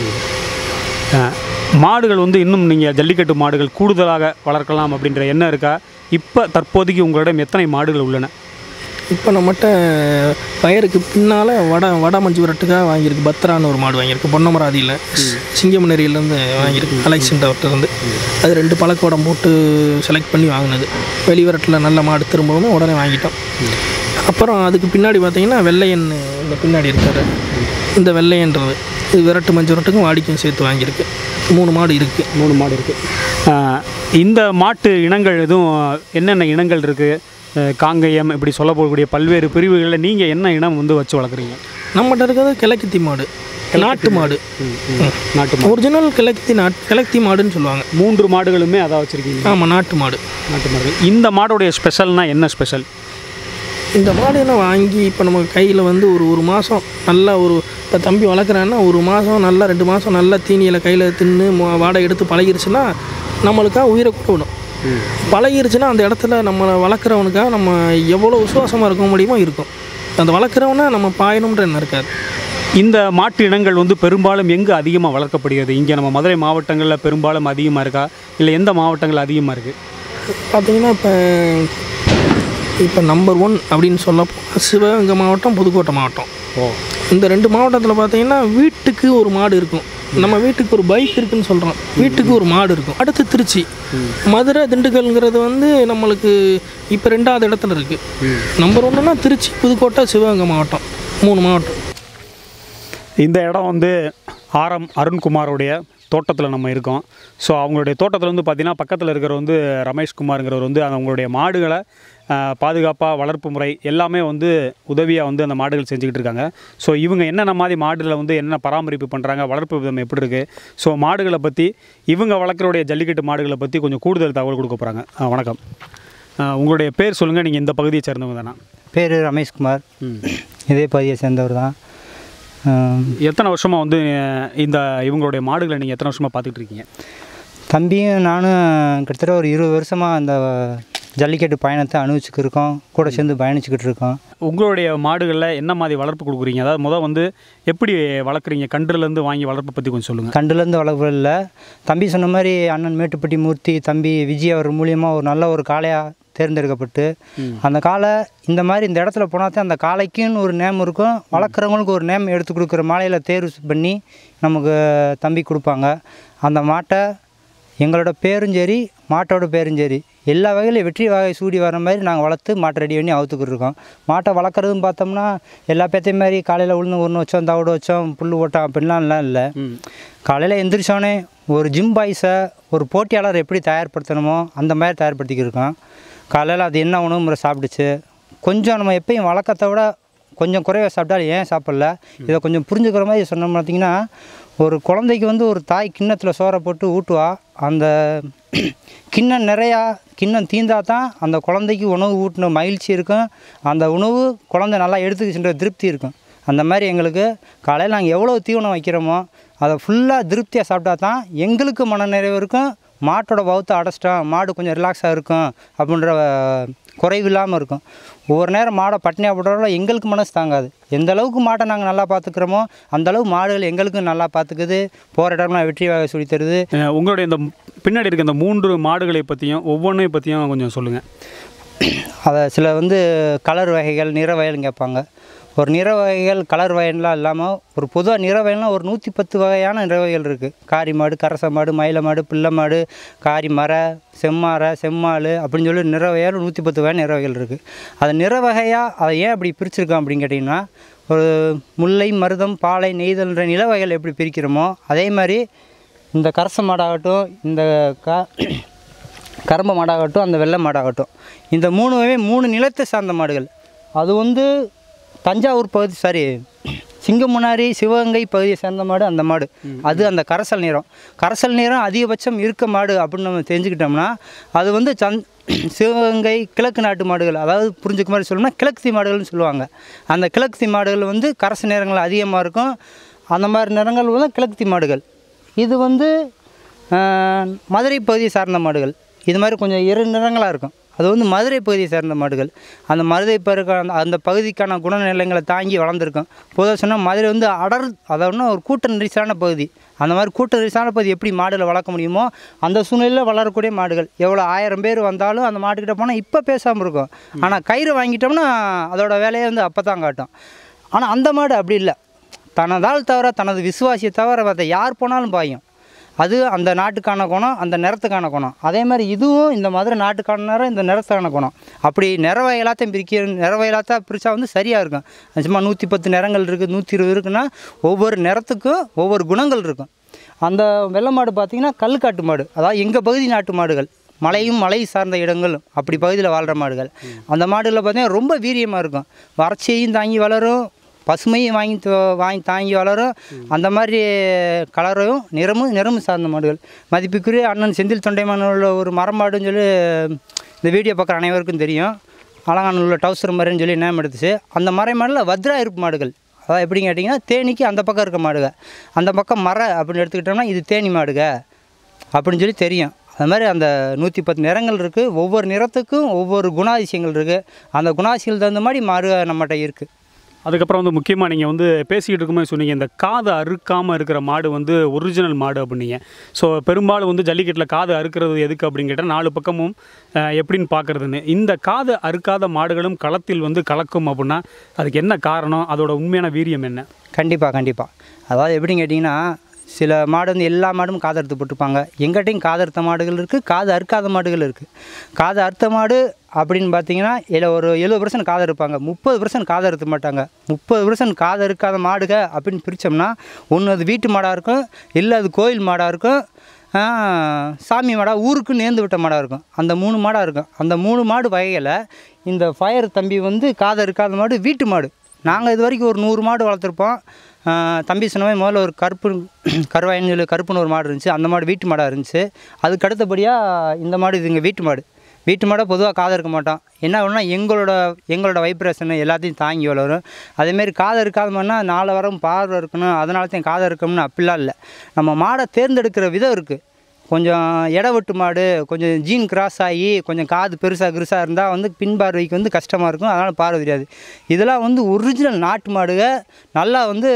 அஹ், மாடுகள் வந்து இன்னும் நீங்கள் ஜல்லிக்கட்டு மாடுகள் கூடுதலாக வளர்க்கலாம் அப்படின்ற எண்ணம் இருக்கா இப்போ தற்போதைக்கு உங்களிடம் எத்தனை மாடுகள் உள்ளன இப்போ நம்மகிட்ட வயருக்கு பின்னால் வட வட மஞ்சு விரட்டுக்காக வாங்கியிருக்கு பத்ரான்னு ஒரு மாடு வாங்கியிருக்கு பொன்னமராதியில் சிங்கமனேரியிலேருந்து வாங்கியிருக்கு அலெக்சண்டர்கிட்ட இருந்து அது ரெண்டு பழக்கோடம் போட்டு செலக்ட் பண்ணி வாங்கினது வெளிவரட்டில் நல்ல மாடு திரும்பவும் உடனே வாங்கிட்டோம் அப்புறம் அதுக்கு பின்னாடி பார்த்தீங்கன்னா வெள்ளையன் இந்த பின்னாடி இருக்காரு இந்த வெள்ளையன்றது இது விரட்டு மஞ்சு விரட்டுக்கும் வாடிக்கும் சேர்த்து வாங்கியிருக்கு மூணு மாடு இருக்குது மூணு மாடு இருக்குது இந்த மாட்டு இனங்கள் எதுவும் என்னென்ன இனங்கள் இருக்குது காங்கயம் இப்படி சொல்ல போகக்கூடிய பல்வேறு பிரிவுகளில் நீங்கள் என்ன இனம் வந்து வச்சு வளர்க்குறீங்க நம்மகிட்ட இருக்கிறது கிழக்கித்தி மாடு நாட்டு மாடு நாட்டு மாடு ஒரிஜினல் கிழக்கித்தி நாட் கிழக்கித்தி மாடுன்னு சொல்லுவாங்க மூன்று மாடுகளுமே அதான் வச்சுருக்கீங்க ஆமாம் நாட்டு மாடு நாட்டு மாடு இந்த மாடோடைய ஸ்பெஷல்னால் என்ன ஸ்பெஷல் இந்த மாடு என்ன வாங்கி இப்போ நம்ம கையில் வந்து ஒரு ஒரு மாதம் நல்லா ஒரு இப்போ தம்பி வளர்க்குறான்னா ஒரு மாதம் நல்லா ரெண்டு மாதம் நல்லா தீனியில் கையில் தின்னு மொ- வாடகை எடுத்து பழகிருச்சுன்னா நம்மளுக்காக உயிரை கூட விடும் பழகிருச்சுன்னா அந்த இடத்துல நம்ம வளர்க்குறவனுக்காக நம்ம எவ்வளோ விசுவாசமாக இருக்க முடியுமோ இருக்கும் அந்த வளர்க்குறவனை நம்ம பாயணுன்ற எண்ணம் இருக்காது இந்த மாட்டு இனங்கள் வந்து பெரும்பாலும் எங்கே அதிகமாக வளர்க்கப்படுகிறது இங்கே நம்ம மதுரை மாவட்டங்களில் பெரும்பாலும் அதிகமாக இருக்கா இல்லை எந்த மாவட்டங்கள் அதிகமாக இருக்குது பார்த்தீங்கன்னா இப்போ இப்போ நம்பர் ஒன் அப்படின்னு சொல்ல போனால் சிவகங்கை மாவட்டம் புதுக்கோட்டை மாவட்டம் ஓ இந்த ரெண்டு மாவட்டத்தில் பார்த்தீங்கன்னா வீட்டுக்கு ஒரு மாடு இருக்கும் நம்ம வீட்டுக்கு ஒரு பைக் இருக்குன்னு சொல்கிறோம் வீட்டுக்கு ஒரு மாடு இருக்கும் அடுத்து திருச்சி மதுரை திண்டுக்கல்ங்கிறது வந்து நம்மளுக்கு இப்போ ரெண்டாவது இடத்துல இருக்குது நம்பர் ஒன்றுனா திருச்சி புதுக்கோட்டை சிவகங்கை மாவட்டம் மூணு மாவட்டம் இந்த இடம் வந்து ஆர்எம் அருண்குமாரோடைய தோட்டத்தில் நம்ம இருக்கோம் ஸோ அவங்களுடைய தோட்டத்தில் வந்து பார்த்திங்கன்னா பக்கத்தில் இருக்கிற வந்து ரமேஷ் குமாருங்கிறவர் வந்து அவங்களுடைய மாடுகளை பாதுகாப்பாக வளர்ப்பு முறை எல்லாமே வந்து உதவியாக வந்து அந்த மாடுகள் செஞ்சுக்கிட்டு இருக்காங்க ஸோ இவங்க என்னென்ன மாதிரி மாடுகளை வந்து என்ன பராமரிப்பு பண்ணுறாங்க வளர்ப்பு விதம் எப்படி இருக்குது ஸோ மாடுகளை பற்றி இவங்க வளர்க்குறோடைய ஜல்லிக்கட்டு மாடுகளை பற்றி கொஞ்சம் கூடுதல் தகவல் கொடுக்க போகிறாங்க வணக்கம் ஆ, உங்களுடைய பேர் சொல்லுங்கள் நீங்கள் இந்த பகுதியை சேர்ந்தவங்க தானே பேர் ரமேஷ்குமார் இதே பதியை சேர்ந்தவர் தான் எத்தனை வருஷமாக வந்து அஹ், இந்த இவங்களுடைய மாடுகளை நீங்கள் எத்தனை வருஷமாக பார்த்துட்டு இருக்கீங்க தம்பியும் நானும் கிட்டத்தட்ட ஒரு இருபது வருஷமாக அந்த ஜல்லிக்கட்டு பயணத்தை அனுபவிச்சுக்கிட்டு இருக்கோம் கூட சேர்ந்து பயணிச்சுக்கிட்டு இருக்கோம் உங்களுடைய மாடுகளில் என்ன மாதிரி வளர்ப்பு கொடுக்குறீங்க அதாவது முதல் வந்து எப்படி வளர்க்குறீங்க கன்றுலேருந்து வாங்கி வளர்ப்பை பற்றி கொஞ்சம் சொல்லுங்கள் கண்டுலேருந்து வளர்ப்புல தம்பி சொன்ன மாதிரி அண்ணன் மேட்டுப்பட்டி மூர்த்தி தம்பி விஜய் அவர் மூலியமாக ஒரு நல்ல ஒரு காளையாக தேர்ந்தெடுக்கப்பட்டு அந்த காளை இந்த மாதிரி இந்த இடத்துல போனால் தான் அந்த காளைக்குன்னு ஒரு நேம் இருக்கும் வளர்க்குறவங்களுக்கு ஒரு நேம் எடுத்து கொடுக்குற மாலையில் தேர்வு பண்ணி நமக்கு தம்பி கொடுப்பாங்க அந்த மாட்டை எங்களோட பேரும் சரி மாட்டோட பேரும் சரி எல்லா வகையிலும் வெற்றி வகை சூடி வர மாதிரி நாங்கள் வளர்த்து மாட்டை ரெடி பண்ணி அவுத்துக்கிட்டு இருக்கோம் மாட்டை வளர்க்குறதுன்னு பார்த்தோம்னா எல்லா பேத்தையும் மாதிரி காலையில் உளுந்து ஒன்று வச்சோம் தவிடு வச்சோம் புல் போட்டோம் அப்படின்லாம் இல்லை காலையில் எந்திரிச்சோடனே ஒரு ஜிம் பாய்ஸை ஒரு போட்டியாளர் எப்படி தயார்படுத்தணுமோ அந்த மாதிரி தயார்படுத்திக்கிட்டு இருக்கோம் காலையில் அது என்ன உணவு முறை சாப்பிடுச்சு கொஞ்சம் நம்ம எப்பயும் வழக்கத்தை விட கொஞ்சம் குறைவாக சாப்பிட்டாலும் ஏன் சாப்பிடல இதை கொஞ்சம் புரிஞ்சுக்கிற மாதிரி சொன்னோம் பார்த்தீங்கன்னா ஒரு குழந்தைக்கு வந்து ஒரு தாய் கிண்ணத்தில் சோறை போட்டு ஊட்டுவா அந்த கிண்ணம் நிறையா கிண்ணம் தீந்தா தான் அந்த குழந்தைக்கு உணவு ஊட்டின மகிழ்ச்சி இருக்கும் அந்த உணவு குழந்தை நல்லா எடுத்துக்கிச்சுன்ற திருப்தி இருக்கும் அந்த மாதிரி எங்களுக்கு காலையில் நாங்கள் எவ்வளோ தீவனம் வைக்கிறோமோ அதை ஃபுல்லாக திருப்தியாக சாப்பிட்டா தான் எங்களுக்கு மன நிறைவு இருக்கும் மாட்டோட பௌத்தை அடைச்சிட்டோம் மாடு கொஞ்சம் ரிலாக்ஸாக இருக்கும் அப்படின்ற அஹ், குறைவு இல்லாமல் இருக்கும் ஒவ்வொரு நேரம் மாடை பட்டினியாக போடுறோம் எங்களுக்கு மனசு தாங்காது எந்த அளவுக்கு மாட்டை நாங்கள் நல்லா பார்த்துக்கிறோமோ அந்த அளவு மாடுகள் எங்களுக்கும் நல்லா பார்த்துக்குது போகிற இடம்லாம் வெற்றி வாகை சொல்லி தருது அஹ், உங்களுடைய இந்த பின்னாடி இருக்க இந்த மூன்று மாடுகளை பற்றியும் ஒவ்வொன்றையும் பற்றியும் கொஞ்சம் சொல்லுங்கள் அதை சில வந்து கலர் வகைகள் நிற வகைகள்னு கேட்பாங்க ஒரு நிற வகைகள் கலர் வகைலாம் இல்லாமல் ஒரு பொதுவாக நிற வகைகள்லாம் ஒரு நூற்றி பத்து வகையான நிற வகைகள் இருக்குது காரி மாடு கரச மாடு மயில மாடு பிள்ளை மாடு காரி மர செம்மாரை செம்மாள் அப்படின்னு சொல்லி நிற வகைகள் நூற்றி பத்து வகை நிற வகைகள் இருக்குது அது நிற வகையாக அதை ஏன் அப்படி பிரிச்சிருக்கோம் அப்படின்னு கேட்டிங்கன்னா ஒரு முல்லை மருதம் பாலை நெய்தல்ன்ற நில வகைகள் எப்படி பிரிக்கிறோமோ அதே மாதிரி இந்த கரச மாடாகட்டும் இந்த கா கரும்பு மாடாகட்டும் அந்த வெள்ளை மாடாகட்டும் இந்த மூணுமே மூணு நிலத்தை சார்ந்த மாடுகள் அது வந்து தஞ்சாவூர் பகுதி சாரி சிங்கம் முன்னாடி சிவகங்கை பகுதியை சேர்ந்த மாடு அந்த மாடு அது அந்த கரசல் நிறம் கரசல் நிறம் அதிகபட்சம் இருக்க மாடு அப்படின்னு நம்ம தெரிஞ்சுக்கிட்டோம்னா அது வந்து சந் சிவகங்கை கிழக்கு நாட்டு மாடுகள் அதாவது புரிஞ்சுக்க மாதிரி சொல்லணும்னா கிழக்கு மாடுகள்னு சொல்லுவாங்க அந்த கிழக்கு மாடுகள் வந்து கரசு நிறங்கள் அதிகமாக இருக்கும் அந்த மாதிரி நிறங்கள் வந்து கிழக்கு மாடுகள் இது வந்து ஆஹ், மதுரை பகுதியை சார்ந்த மாடுகள் இது மாதிரி கொஞ்சம் இரு நிறங்களாக இருக்கும் அது வந்து மதுரை பகுதியை சேர்ந்த மாடுகள் அந்த மதுரை பருக்க அந்த அந்த பகுதிக்கான குணநிலைங்களை தாங்கி வளர்ந்துருக்கும் பொதுவாக சொன்னால் மதுரை வந்து அடர் அதாவது ஒரு கூட்ட நெரிசலான பகுதி அந்த மாதிரி கூட்ட நெரிசலான பகுதி எப்படி மாடுகளை வளர்க்க முடியுமோ அந்த சூழ்நிலையில் வளரக்கூடிய மாடுகள் எவ்வளோ ஆயிரம் பேர் வந்தாலும் அந்த மாட்டுக்கிட்ட போனால் இப்போ பேசாமல் இருக்கும் ஆனால் கயிறு வாங்கிட்டோம்னா அதோட வேலையை வந்து அப்போ தான் காட்டும் ஆனால் அந்த மாடு அப்படி இல்லை தனதால் தவிர தனது விசுவாசியை தவிர மற்ற யார் போனாலும் பாயும் அது அந்த நாட்டுக்கான குணம் அந்த நிறத்துக்கான குணம் அதே மாதிரி இதுவும் இந்த மதுரை நாட்டுக்கான நிறம் இந்த நிறத்துக்கான குணம் அப்படி நிறவை எல்லாத்தையும் பிரிக்க நிறவை எல்லாத்தையும் பிரித்தா வந்து சரியாக இருக்கும் சும்மா நூற்றி பத்து நிறங்கள் இருக்குது நூற்றி இருபது இருக்குன்னா ஒவ்வொரு நிறத்துக்கும் ஒவ்வொரு குணங்கள் இருக்கும் அந்த வெள்ளை மாடு பார்த்திங்கன்னா கல்லுக்காட்டு மாடு அதாவது எங்கள் பகுதி நாட்டு மாடுகள் மலையும் மலை சார்ந்த இடங்கள் அப்படி பகுதியில் வாழ்கிற மாடுகள் அந்த மாடுகளில் பார்த்தீங்கன்னா ரொம்ப வீரியமாக இருக்கும் வறட்சியையும் தாங்கி வளரும் பசுமையும் வாங்கி தோ- வாங்கி தாங்கி வளரும் அந்த மாதிரி கலரும் நிறமும் நிறமும் சார்ந்த மாடுகள் மதிப்புக்குரிய அண்ணன் செந்தில் தொண்டைமான் உள்ள ஒரு மரமாடுன்னு சொல்லி இந்த வீடியோ பார்க்குற அனைவருக்கும் தெரியும் அலங்கான உள்ள டவுசர் மரன்னு சொல்லி நேம் எடுத்துச்சு அந்த மறை மாடில் வத்ரா இருப்பு மாடுகள் அதாவது எப்படின்னு கேட்டிங்கன்னா தேனிக்கு அந்த பக்கம் இருக்க மாடுக அந்த பக்கம் மர அப்படின்னு எடுத்துக்கிட்டோம்னா இது தேனி மாடுக அப்படின்னு சொல்லி தெரியும் அது மாதிரி அந்த நூற்றி பத்து நிறங்கள் இருக்குது ஒவ்வொரு நிறத்துக்கும் ஒவ்வொரு குணாதிசயங்கள் இருக்குது அந்த குணாதிசயங்கள் தகுந்த மாதிரி மாடு நம்மகிட்ட இருக்குது அதுக்கப்புறம் வந்து முக்கியமாக நீங்கள் வந்து பேசிக்கிட்டு இருக்கும்போது சொன்னீங்க இந்த காது அறுக்காமல் இருக்கிற மாடு வந்து ஒரிஜினல் மாடு அப்படின்னீங்க ஸோ பெரும்பாலும் வந்து ஜல்லிக்கட்டில் காது அறுக்கிறது எதுக்கு அப்படின்னு கேட்டால் நாலு பக்கமும் அஹ், எப்படின்னு பார்க்குறதுன்னு இந்த காது அறுக்காத மாடுகளும் களத்தில் வந்து கலக்கும் அப்படின்னா அதுக்கு என்ன காரணம் அதோட உண்மையான வீரியம் என்ன கண்டிப்பாக கண்டிப்பாக அதாவது எப்படின்னு கேட்டிங்கன்னா சில மாடு வந்து எல்லா மாடும் காது அறுத்து போட்டிருப்பாங்க எங்கிட்டையும் காது அறுத்த மாடுகள் இருக்குது காது அறுக்காத மாடுகள் இருக்குது காது அறுத்த மாடு அப்படின்னு பார்த்தீங்கன்னா இதில் ஒரு எழுபது பர்சன்ட் காது இருப்பாங்க முப்பது பர்சன்ட் காது அறுத்த மாட்டாங்க முப்பது பர்சன்ட் காது அறுக்காத மாடுக அப்படின்னு பிரித்தோம்னா ஒன்று அது வீட்டு மாடாக இருக்கும் இல்லை அது கோயில் மாடாக இருக்கும் ஆஹ், சாமி மாடாக ஊருக்கு நேர்ந்து விட்ட மாடாக இருக்கும் அந்த மூணு மாடாக இருக்கும் அந்த மூணு மாடு வகையில் இந்த ஃபயர் தம்பி வந்து காது அறுக்காத மாடு வீட்டு மாடு நாங்கள் இது வரைக்கும் ஒரு நூறு மாடு வளர்த்துருப்போம் ஆஹ் தம்பி சொன்ன மாதிரி முதல்ல ஒரு கருப்பு கருவாயின்னு சொல்லி கருப்புன்னு ஒரு மாடு இருந்துச்சு அந்த மாடு வீட்டு மாடாக இருந்துச்சு அதுக்கு அடுத்தபடியாக இந்த மாடு இது எங்கள் வீட்டு மாடு வீட்டு மாடை பொதுவாக காது இருக்க மாட்டோம் என்ன ஆகும்னா எங்களோட எங்களோட வைப்ரேஷன் எல்லாத்தையும் தாங்கி வளரும் அதேமாரி காது இருக்காத மாதிரினா நாலு வாரம் பார்வை இருக்கணும் அதனால தான் காது இருக்கணும்னு அப்படிலாம் இல்லை நம்ம மாடை தேர்ந்தெடுக்கிற விதம் இருக்குது கொஞ்சம் எடை வெட்டு மாடு கொஞ்சம் ஜீன் கிராஸ் ஆகி கொஞ்சம் காது பெருசாக கிருசாக இருந்தால் வந்து பின்பார்வைக்கு வந்து கஷ்டமாக இருக்கும் அதனால் பார்வை தெரியாது இதெல்லாம் வந்து ஒரிஜினல் நாட்டு மாடுக நல்லா வந்து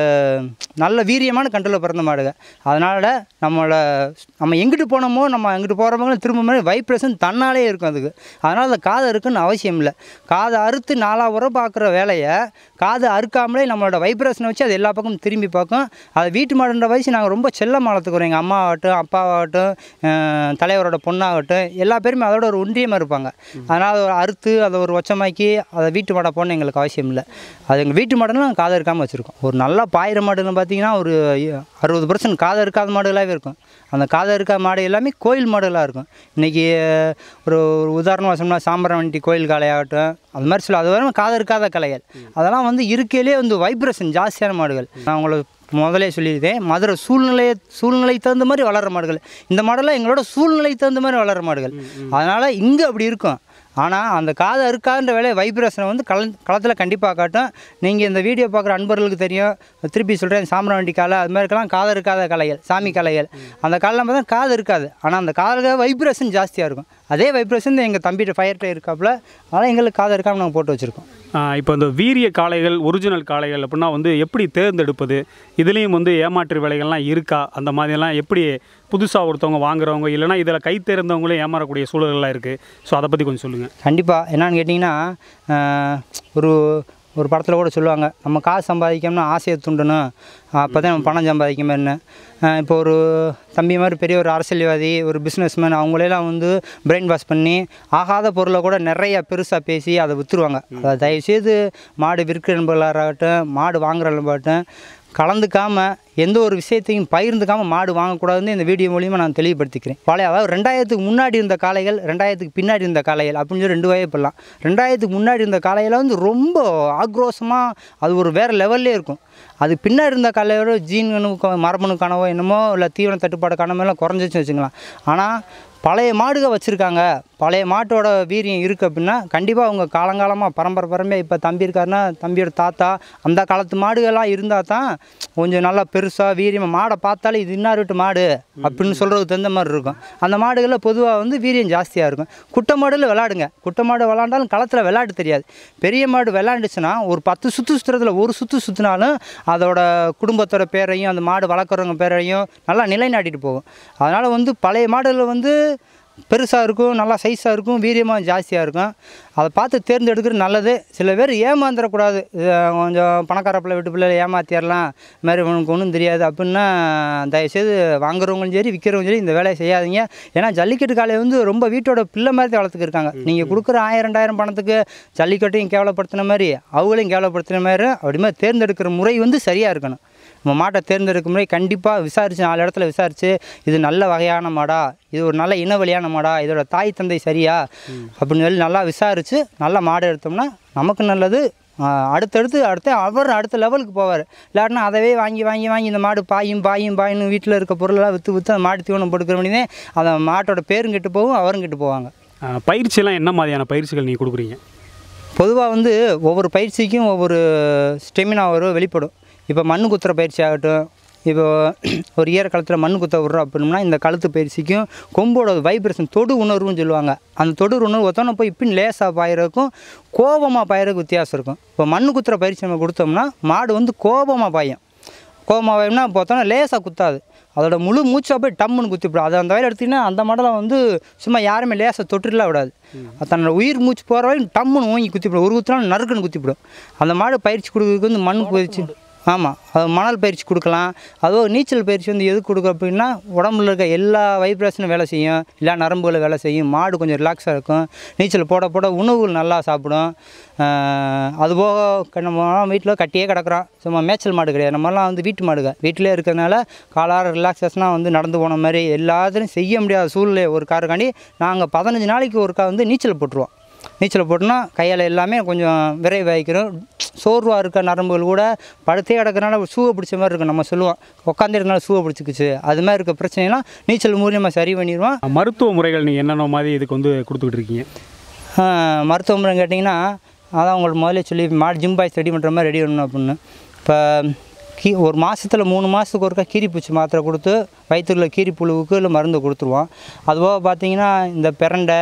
நல்ல வீரியமான கண்ட்ரோலில் பிறந்த மாடுக அதனால் நம்மளோட நம்ம எங்கிட்டு போனோமோ நம்ம எங்கிட்டு போகிறவங்க திரும்ப மாதிரி வைப்ரேஷன் தன்னாலே இருக்கும் அதுக்கு அதனால் அந்த காது இருக்குன்னு அவசியம் இல்லை காதை அறுத்து நாலா உரம் பார்க்குற வேலையை காது அறுக்காமலே நம்மளோட வைப்ரேஷனை வச்சு அது எல்லா பக்கமும் திரும்பி பார்க்கும் அது வீட்டு மாடுன்ற வயசு நாங்கள் ரொம்ப செல்லம் வளர்த்துக்கிறோம் எங்கள் அம்மாவாகட்டும் அப்பாவாகட்டும் அஹ், தலைவரோட பொண்ணாகட்டும் எல்லா பேருமே அதோட ஒரு ஒன்றியமாக இருப்பாங்க அதனால் அதை ஒரு அறுத்து அதை ஒரு ஒச்சமாக்கி அதை வீட்டு மாடை போடணும் எங்களுக்கு அவசியம் இல்லை அது எங்கள் வீட்டு மாடுன்னு நாங்கள் காதை இருக்காமல் வச்சுருக்கோம் ஒரு நல்லா பாயிர மாடுன்னு பார்த்தீங்கன்னா ஒரு அறுபது பர்சன்ட் காதை இருக்காத மாடுகளாகவே இருக்கும் அந்த காதை இருக்காத மாடு எல்லாமே கோயில் மாடுகளாக இருக்கும் இன்றைக்கி ஒரு ஒரு உதாரணமாக சொன்னால் சாம்பரவண்டி கோயில் காளையாகட்டும் அது மாதிரி சொல்ல அது வரும் காது இருக்காத கலைகள் அதெல்லாம் வந்து இருக்கையிலே வந்து வைப்ரேஷன் ஜாஸ்தியான மாடுகள் நான் உங்களுக்கு முதலே சொல்லியிருந்தேன் மதுரை சூழ்நிலையை சூழ்நிலை தகுந்த மாதிரி வளர்கிற மாடுகள் இந்த மாடெல்லாம் எங்களோட சூழ்நிலை தகுந்த மாதிரி வளர்கிற மாடுகள் அதனால் இங்கே அப்படி இருக்கும் ஆனால் அந்த காது அறுக்காதுன்ற வேலையை வைப்ரேஷனை வந்து கள களத்தில் கண்டிப்பாக காட்டும் நீங்கள் இந்த வீடியோ பார்க்குற அன்பர்களுக்கு தெரியும் திருப்பி சொல்கிறேன் சாம்பிராண்டி காலை அது மாதிரிக்கெல்லாம் காது இருக்காத கலைகள் சாமி கலைகள் அந்த காலெலாம் பார்த்தா காது இருக்காது ஆனால் அந்த காதில் வைப்ரேஷன் ஜாஸ்தியாக இருக்கும் அதே வைப்ரேஷன் எங்கள் தம்பிகிட்ட ஃபயர்கிட்ட இருக்காப்புல அதனால் எங்களுக்கு காது இருக்காம நாங்கள் போட்டு வச்சுருக்கோம் ஆஹ் இப்போ இந்த வீரிய காளைகள் ஒரிஜினல் காளைகள் அப்படின்னா வந்து எப்படி தேர்ந்தெடுப்பது இதுலேயும் வந்து ஏமாற்று வேலைகள்லாம் இருக்கா அந்த மாதிரியெல்லாம் எப்படி புதுசாக ஒருத்தவங்க வாங்குறவங்க இல்லைன்னா இதில் கை தேர்ந்தவங்களே ஏமாறக்கூடிய சூழல்கள்லாம் இருக்குது ஸோ அதை பற்றி கொஞ்சம் சொல்லுங்கள் கண்டிப்பாக என்னன்னு கேட்டிங்கன்னா ஆஹ், ஒரு ஒரு படத்தில் கூட சொல்லுவாங்க நம்ம காசு சம்பாதிக்கணும்னா ஆசையை தூண்டணும் அப்போ தான் நம்ம பணம் சம்பாதிக்க மாதிரின்னு ஆஹ், இப்போ ஒரு தம்பி மாதிரி பெரிய ஒரு அரசியல்வாதி ஒரு பிஸ்னஸ்மேன் அவங்களெல்லாம் வந்து பிரெயின் வாஷ் பண்ணி ஆகாத பொருளை கூட நிறைய பெருசாக பேசி அதை விற்றுருவாங்க அதை தயவுசெய்து மாடு விற்கிற நண்பர்களாகட்டும் மாடு வாங்குற நண்பர்களாகட்டும் கலந்துக்காம எந்த ஒரு விஷயத்தையும் பகிர்ந்துக்காம மாடு வாங்கக்கூடாதுன்னு இந்த வீடியோ மூலியமாக நான் தெளிவுபடுத்திக்கிறேன் பழைய அதாவது ரெண்டாயிரத்துக்கு முன்னாடி இருந்த காளைகள் ரெண்டாயிரத்துக்கு பின்னாடி இருந்த காளைகள் அப்படின்னு சொல்லி ரெண்டு வகை போடலாம் ரெண்டாயிரத்துக்கு முன்னாடி இருந்த காளையில் வந்து ரொம்ப ஆக்ரோஷமாக அது ஒரு வேறு லெவல்லே இருக்கும் அது பின்னாடி இருந்த காளையோட ஜீன் மரபணு கனவோ என்னமோ இல்லை தீவன தட்டுப்பாடு கனவோ எல்லாம் குறைஞ்சிச்சுன்னு வச்சுக்கலாம் ஆனால் பழைய மாடுக வச்சுருக்காங்க பழைய மாட்டோட வீரியம் இருக்குது அப்படின்னா கண்டிப்பாக அவங்க காலங்காலமாக பரம்பரை பரம்பரையாக இப்போ தம்பி இருக்காருன்னா தம்பியோட தாத்தா அந்த காலத்து மாடுகள்லாம் இருந்தால் தான் கொஞ்சம் நல்லா பெருசாக வீரியமாக மாடை பார்த்தாலே இது இன்னார் வீட்டு மாடு அப்படின்னு சொல்கிறதுக்கு தகுந்த மாதிரி இருக்கும் அந்த மாடுகளில் பொதுவாக வந்து வீரியம் ஜாஸ்தியாக இருக்கும் குட்டை மாடுல விளாடுங்க குட்டை மாடு விளாண்டாலும் களத்தில் விளையாட தெரியாது பெரிய மாடு விளாண்டுச்சுன்னா ஒரு பத்து சுற்று சுற்றுறதுல ஒரு சுற்று சுற்றினாலும் அதோட குடும்பத்தோட பேரையும் அந்த மாடு வளர்க்குறவங்க பேரையும் நல்லா நிலைநாட்டிட்டு போகும் அதனால் வந்து பழைய மாடுகளில் வந்து பெருசாக இருக்கும் நல்லா சைஸாக இருக்கும் வீரியமாக ஜாஸ்தியாக இருக்கும் அதை பார்த்து தேர்ந்தெடுக்கிறது நல்லது சில பேர் ஏமாந்துடக்கூடாது இது கொஞ்சம் பணக்கார பிள்ளை வீட்டு பிள்ளை ஏமாத்திடலாம் இது மாதிரி உனக்கு ஒன்றும் தெரியாது அப்படின்னா தயவுசெய்து வாங்குறவங்களும் சரி விற்கிறவங்களும் சரி இந்த வேலையை செய்யாதீங்க ஏன்னா ஜல்லிக்கட்டு காலையை வந்து ரொம்ப வீட்டோட பிள்ளை மாதிரி தான் வளர்த்துக்கு இருக்காங்க நீங்கள் கொடுக்குற ஆயிரம் ரெண்டாயிரம் பணத்துக்கு ஜல்லிக்கட்டையும் கேவலப்படுத்தின மாதிரி அவங்களையும் கேவலப்படுத்தின மாதிரி அப்படி மாதிரி தேர்ந்தெடுக்கிற முறை வந்து சரியாக இருக்கணும் நம்ம மாட்டை தேர்ந்தெடுக்கும் முறை கண்டிப்பாக விசாரித்து நாலு இடத்துல விசாரித்து இது நல்ல வகையான மாடா இது ஒரு நல்ல இனவழியான மாடா இதோட தாய் தந்தை சரியா அப்படின்னு சொல்லி நல்லா விசாரித்து நல்ல மாடு எடுத்தோம்னா நமக்கு நல்லது ஆஹ் அடுத்தடுத்து அடுத்து அவர் அடுத்த லெவலுக்கு போவார் இல்லாட்டினா அதவே வாங்கி வாங்கி வாங்கி இந்த மாடு பாயும் பாயும் பாயின்னு வீட்டில் இருக்க பொருளெல்லாம் விற்று விற்று அந்த மாடு தீவனம் போட்டுக்கிற முடியுதே அந்த மாட்டோட பேரும் கெட்டு போகும் அவரும் கெட்டு போவாங்க அஹ், பயிற்சியெல்லாம் என்ன மாதிரியான பயிற்சிகள் நீங்கள் கொடுக்குறீங்க பொதுவாக வந்து ஒவ்வொரு பயிற்சிக்கும் ஒவ்வொரு ஸ்டெமினா வரும் வெளிப்படும் இப்போ மண்ணு குத்துற பயிற்சி ஆகட்டும் இப்போ ஒரு ஈர காலத்தில் மண் குத்த விட்றோம் அப்படின்னா இந்த கழுத்து பயிற்சிக்கும் கொம்போட வைப்ரேஷன் தொடு உணர்வுன்னு சொல்லுவாங்க அந்த தொடு உணர்வு ஒத்தனை போய் பின் லேசாக பாயிறதுக்கும் கோபமாக பாயிறதுக்கு வித்தியாசம் இருக்கும் இப்போ மண் குத்துற பயிற்சி நம்ம கொடுத்தோம்னா மாடு வந்து கோபமாக பாயும் கோபமாக பாயும்னா பார்த்தோன்னா லேசாக குத்தாது அதோட முழு மூச்சா போய் டம்முன்னு குத்திவிடும் அது அந்த வயல் எடுத்திங்கன்னா அந்த மாடலை வந்து சும்மா யாருமே லேசாக தொட்டுலாம் விடாது அது தன்னோட உயிர் மூச்சு போகிற வரையும் டம்முன்னு ஓங்கி குத்திவிடும் ஒரு குத்தினாலும் நறுக்குன்னு குத்திவிடும் அந்த மாடு பயிற்சி கொடுக்கறதுக்கு வந்து மண் பயிற்சி ஆமாம் அது மணல் பயிற்சி கொடுக்கலாம் அதுவும் நீச்சல் பயிற்சி வந்து எதுக்கு கொடுக்கும் அப்படின்னா உடம்புல இருக்க எல்லா வைப்ரேஷனும் வேலை செய்யும் எல்லா நரம்புகளும் வேலை செய்யும் மாடு கொஞ்சம் ரிலாக்ஸாக இருக்கும் நீச்சல் போட போட உணவுகள் நல்லா சாப்பிடும் ஆஹ் அதுபோக க- நம்ம வீட்டில் கட்டியே கிடக்குறோம் சும்மா மேய்ச்சல் மாடு கிடையாது நம்மலாம் வந்து வீட்டு மாடுங்க வீட்டிலே இருக்கிறதுனால காலார ரிலாக்ஸேஷனாக வந்து நடந்து போன மாதிரி எல்லாத்துலையும் செய்ய முடியாத சூழ்நிலை ஒரு காருக்காண்டி நாங்கள் பதினஞ்சு நாளைக்கு ஒருக்கா வந்து நீச்சல் போட்டுருவோம் நீச்சல் போட்டோன்னா கையால் எல்லாமே கொஞ்சம் விரைவாகிக்கிறோம் சோர்வாக இருக்க நரம்புகள் கூட படுத்தே கிடக்கறனால ஒரு சூவை பிடிச்ச மாதிரி இருக்கும் நம்ம சொல்லுவோம் உட்காந்து இருக்கனால சூவை பிடிச்சிக்குச்சு அது மாதிரி இருக்க பிரச்சனைலாம் நீச்சல் மூலியமாக சரி பண்ணிடுவோம் மருத்துவ முறைகள் நீங்கள் என்னென்ன மாதிரி இதுக்கு வந்து கொடுத்துக்கிட்டு இருக்கீங்க ஆஹ் மருத்துவ முறை கேட்டிங்கன்னா அதான் உங்களுக்கு முதல்ல சொல்லி மாடு ஜிம் பாய்ஸ் ரெடி பண்ணுற மாதிரி ரெடி பண்ணணும் அப்படின்னு இப்போ கீ ஒரு மாதத்தில் மூணு மாதத்துக்கு ஒருக்கா கீரிப்பூச்சி மாத்திரை கொடுத்து வயிற்றுல கீரி புழுவுக்கு இல்லை மருந்து கொடுத்துருவோம் அதுபோக பார்த்தீங்கன்னா இந்த பிரண்டை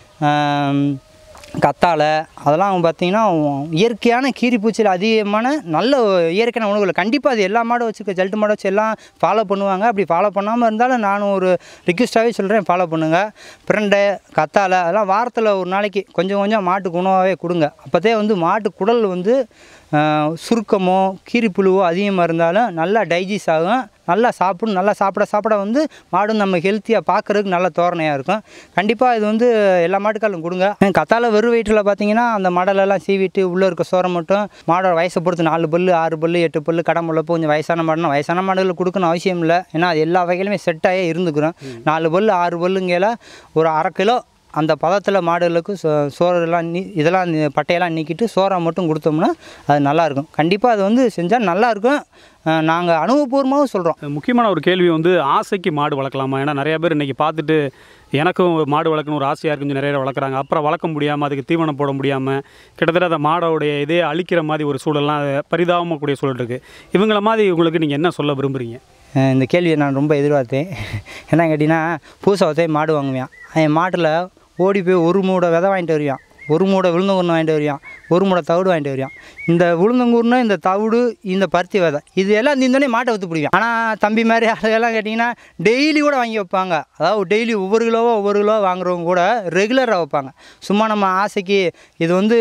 ஆம், கத்தாழை அதெல்லாம் பார்த்தீங்கன்னா இயற்கையான கீரிப்பூச்சியில் அதிகமான நல்ல இயற்கையான உணவுகள் கண்டிப்பாக அது எல்லா மாடும் வச்சுருக்க ஜல்ட்டு மாடு வச்சு எல்லாம் ஃபாலோ பண்ணுவாங்க அப்படி ஃபாலோ பண்ணாமல் இருந்தாலும் நானும் ஒரு ரிக்வெஸ்ட்டாகவே சொல்கிறேன் ஃபாலோ பண்ணுங்கள் பிரண்டை கத்தாழை அதெல்லாம் வாரத்தில் ஒரு நாளைக்கு கொஞ்சம் கொஞ்சம் மாட்டுக்கு உணவாகவே கொடுங்க அப்போதே வந்து மாட்டு குடல் வந்து ஆஹ், சுருக்கமோ கீரிப்புழுவோ அதிகமாக இருந்தாலும் நல்லா டைஜஸ்ட் ஆகும் நல்லா சாப்பிடும் நல்லா சாப்பிட சாப்பிட வந்து மாடும் நம்ம ஹெல்த்தியாக பார்க்குறதுக்கு நல்ல தோரணையாக இருக்கும் கண்டிப்பாக இது வந்து எல்லா மாட்டுக்காலும் கொடுங்க கத்தாழை வெறும் வயிற்றில் பார்த்தீங்கன்னா அந்த மடலெல்லாம் சீவிட்டு உள்ளே இருக்க சோறை மட்டும் மாடோட வயசை பொறுத்து நாலு பல்லு ஆறு பல்லு எட்டு பல்லு கடம்புள்ள கொஞ்சம் வயசான மாடுனா வயசான மாடுகள் கொடுக்கணும் அவசியம் இல்லை ஏன்னா அது எல்லா வகையிலுமே செட் ஆகி இருந்துக்கிறோம் நாலு பல்லு ஆறு பல்லுங்கையில் ஒரு அரை கிலோ அந்த பதத்தில் மாடுகளுக்கு சோ சோறெல்லாம் நீ இதெல்லாம் நீ- பட்டையெல்லாம் நீக்கிட்டு சோறை மட்டும் கொடுத்தோம்னா அது நல்லாயிருக்கும் கண்டிப்பாக அது வந்து செஞ்சால் நல்லாயிருக்கும் நாங்கள் அனுபவபூர்வமாகவும் சொல்கிறோம் முக்கியமான ஒரு கேள்வி வந்து ஆசைக்கு மாடு வளர்க்கலாமா ஏன்னா நிறைய பேர் இன்றைக்கி பார்த்துட்டு எனக்கும் ஒரு மாடு வளர்க்கணும் ஒரு ஆசையாக இருக்குன்னு நிறைய பேர் வளர்க்குறாங்க அப்புறம் வளர்க்க முடியாமல் அதுக்கு தீவனம் போட முடியாமல் கிட்டத்தட்ட அந்த மாடோடைய இதே அழிக்கிற மாதிரி ஒரு சூழல்லாம் அது பரிதாபமாக கூடிய சூழல் இருக்குது இவங்கள மாதிரி உங்களுக்கு நீங்கள் என்ன சொல்ல விரும்புகிறீங்க அஹ் இந்த கேள்வியை நான் ரொம்ப எதிர்பார்த்தேன் என்ன கேட்டிங்கன்னா பூசை வச்சே மாடு வாங்குவேன் என் மாட்டில் ஓடி போய் ஒரு மூடை விதை வாங்கிட்டு வருவான் ஒரு மூடை விழுந்தங்குருணை வாங்கிட்டு வருவான் ஒரு மூடை தவிடு வாங்கிட்டு வருவான் இந்த விழுந்தங்குருணை இந்த தவிடு இந்த பருத்தி விதை இது எல்லாம் தீந்தோடனே மாட்டை விற்று பிடிக்கும் ஆனால் தம்பி மாதிரி ஆளுகெல்லாம் கேட்டிங்கன்னா டெய்லி கூட வாங்கி வைப்பாங்க அதாவது டெய்லி ஒவ்வொரு கிலோவோ ஒவ்வொரு கிலோ வாங்குறவங்க கூட ரெகுலராக வைப்பாங்க சும்மா நம்ம ஆசைக்கு இது வந்து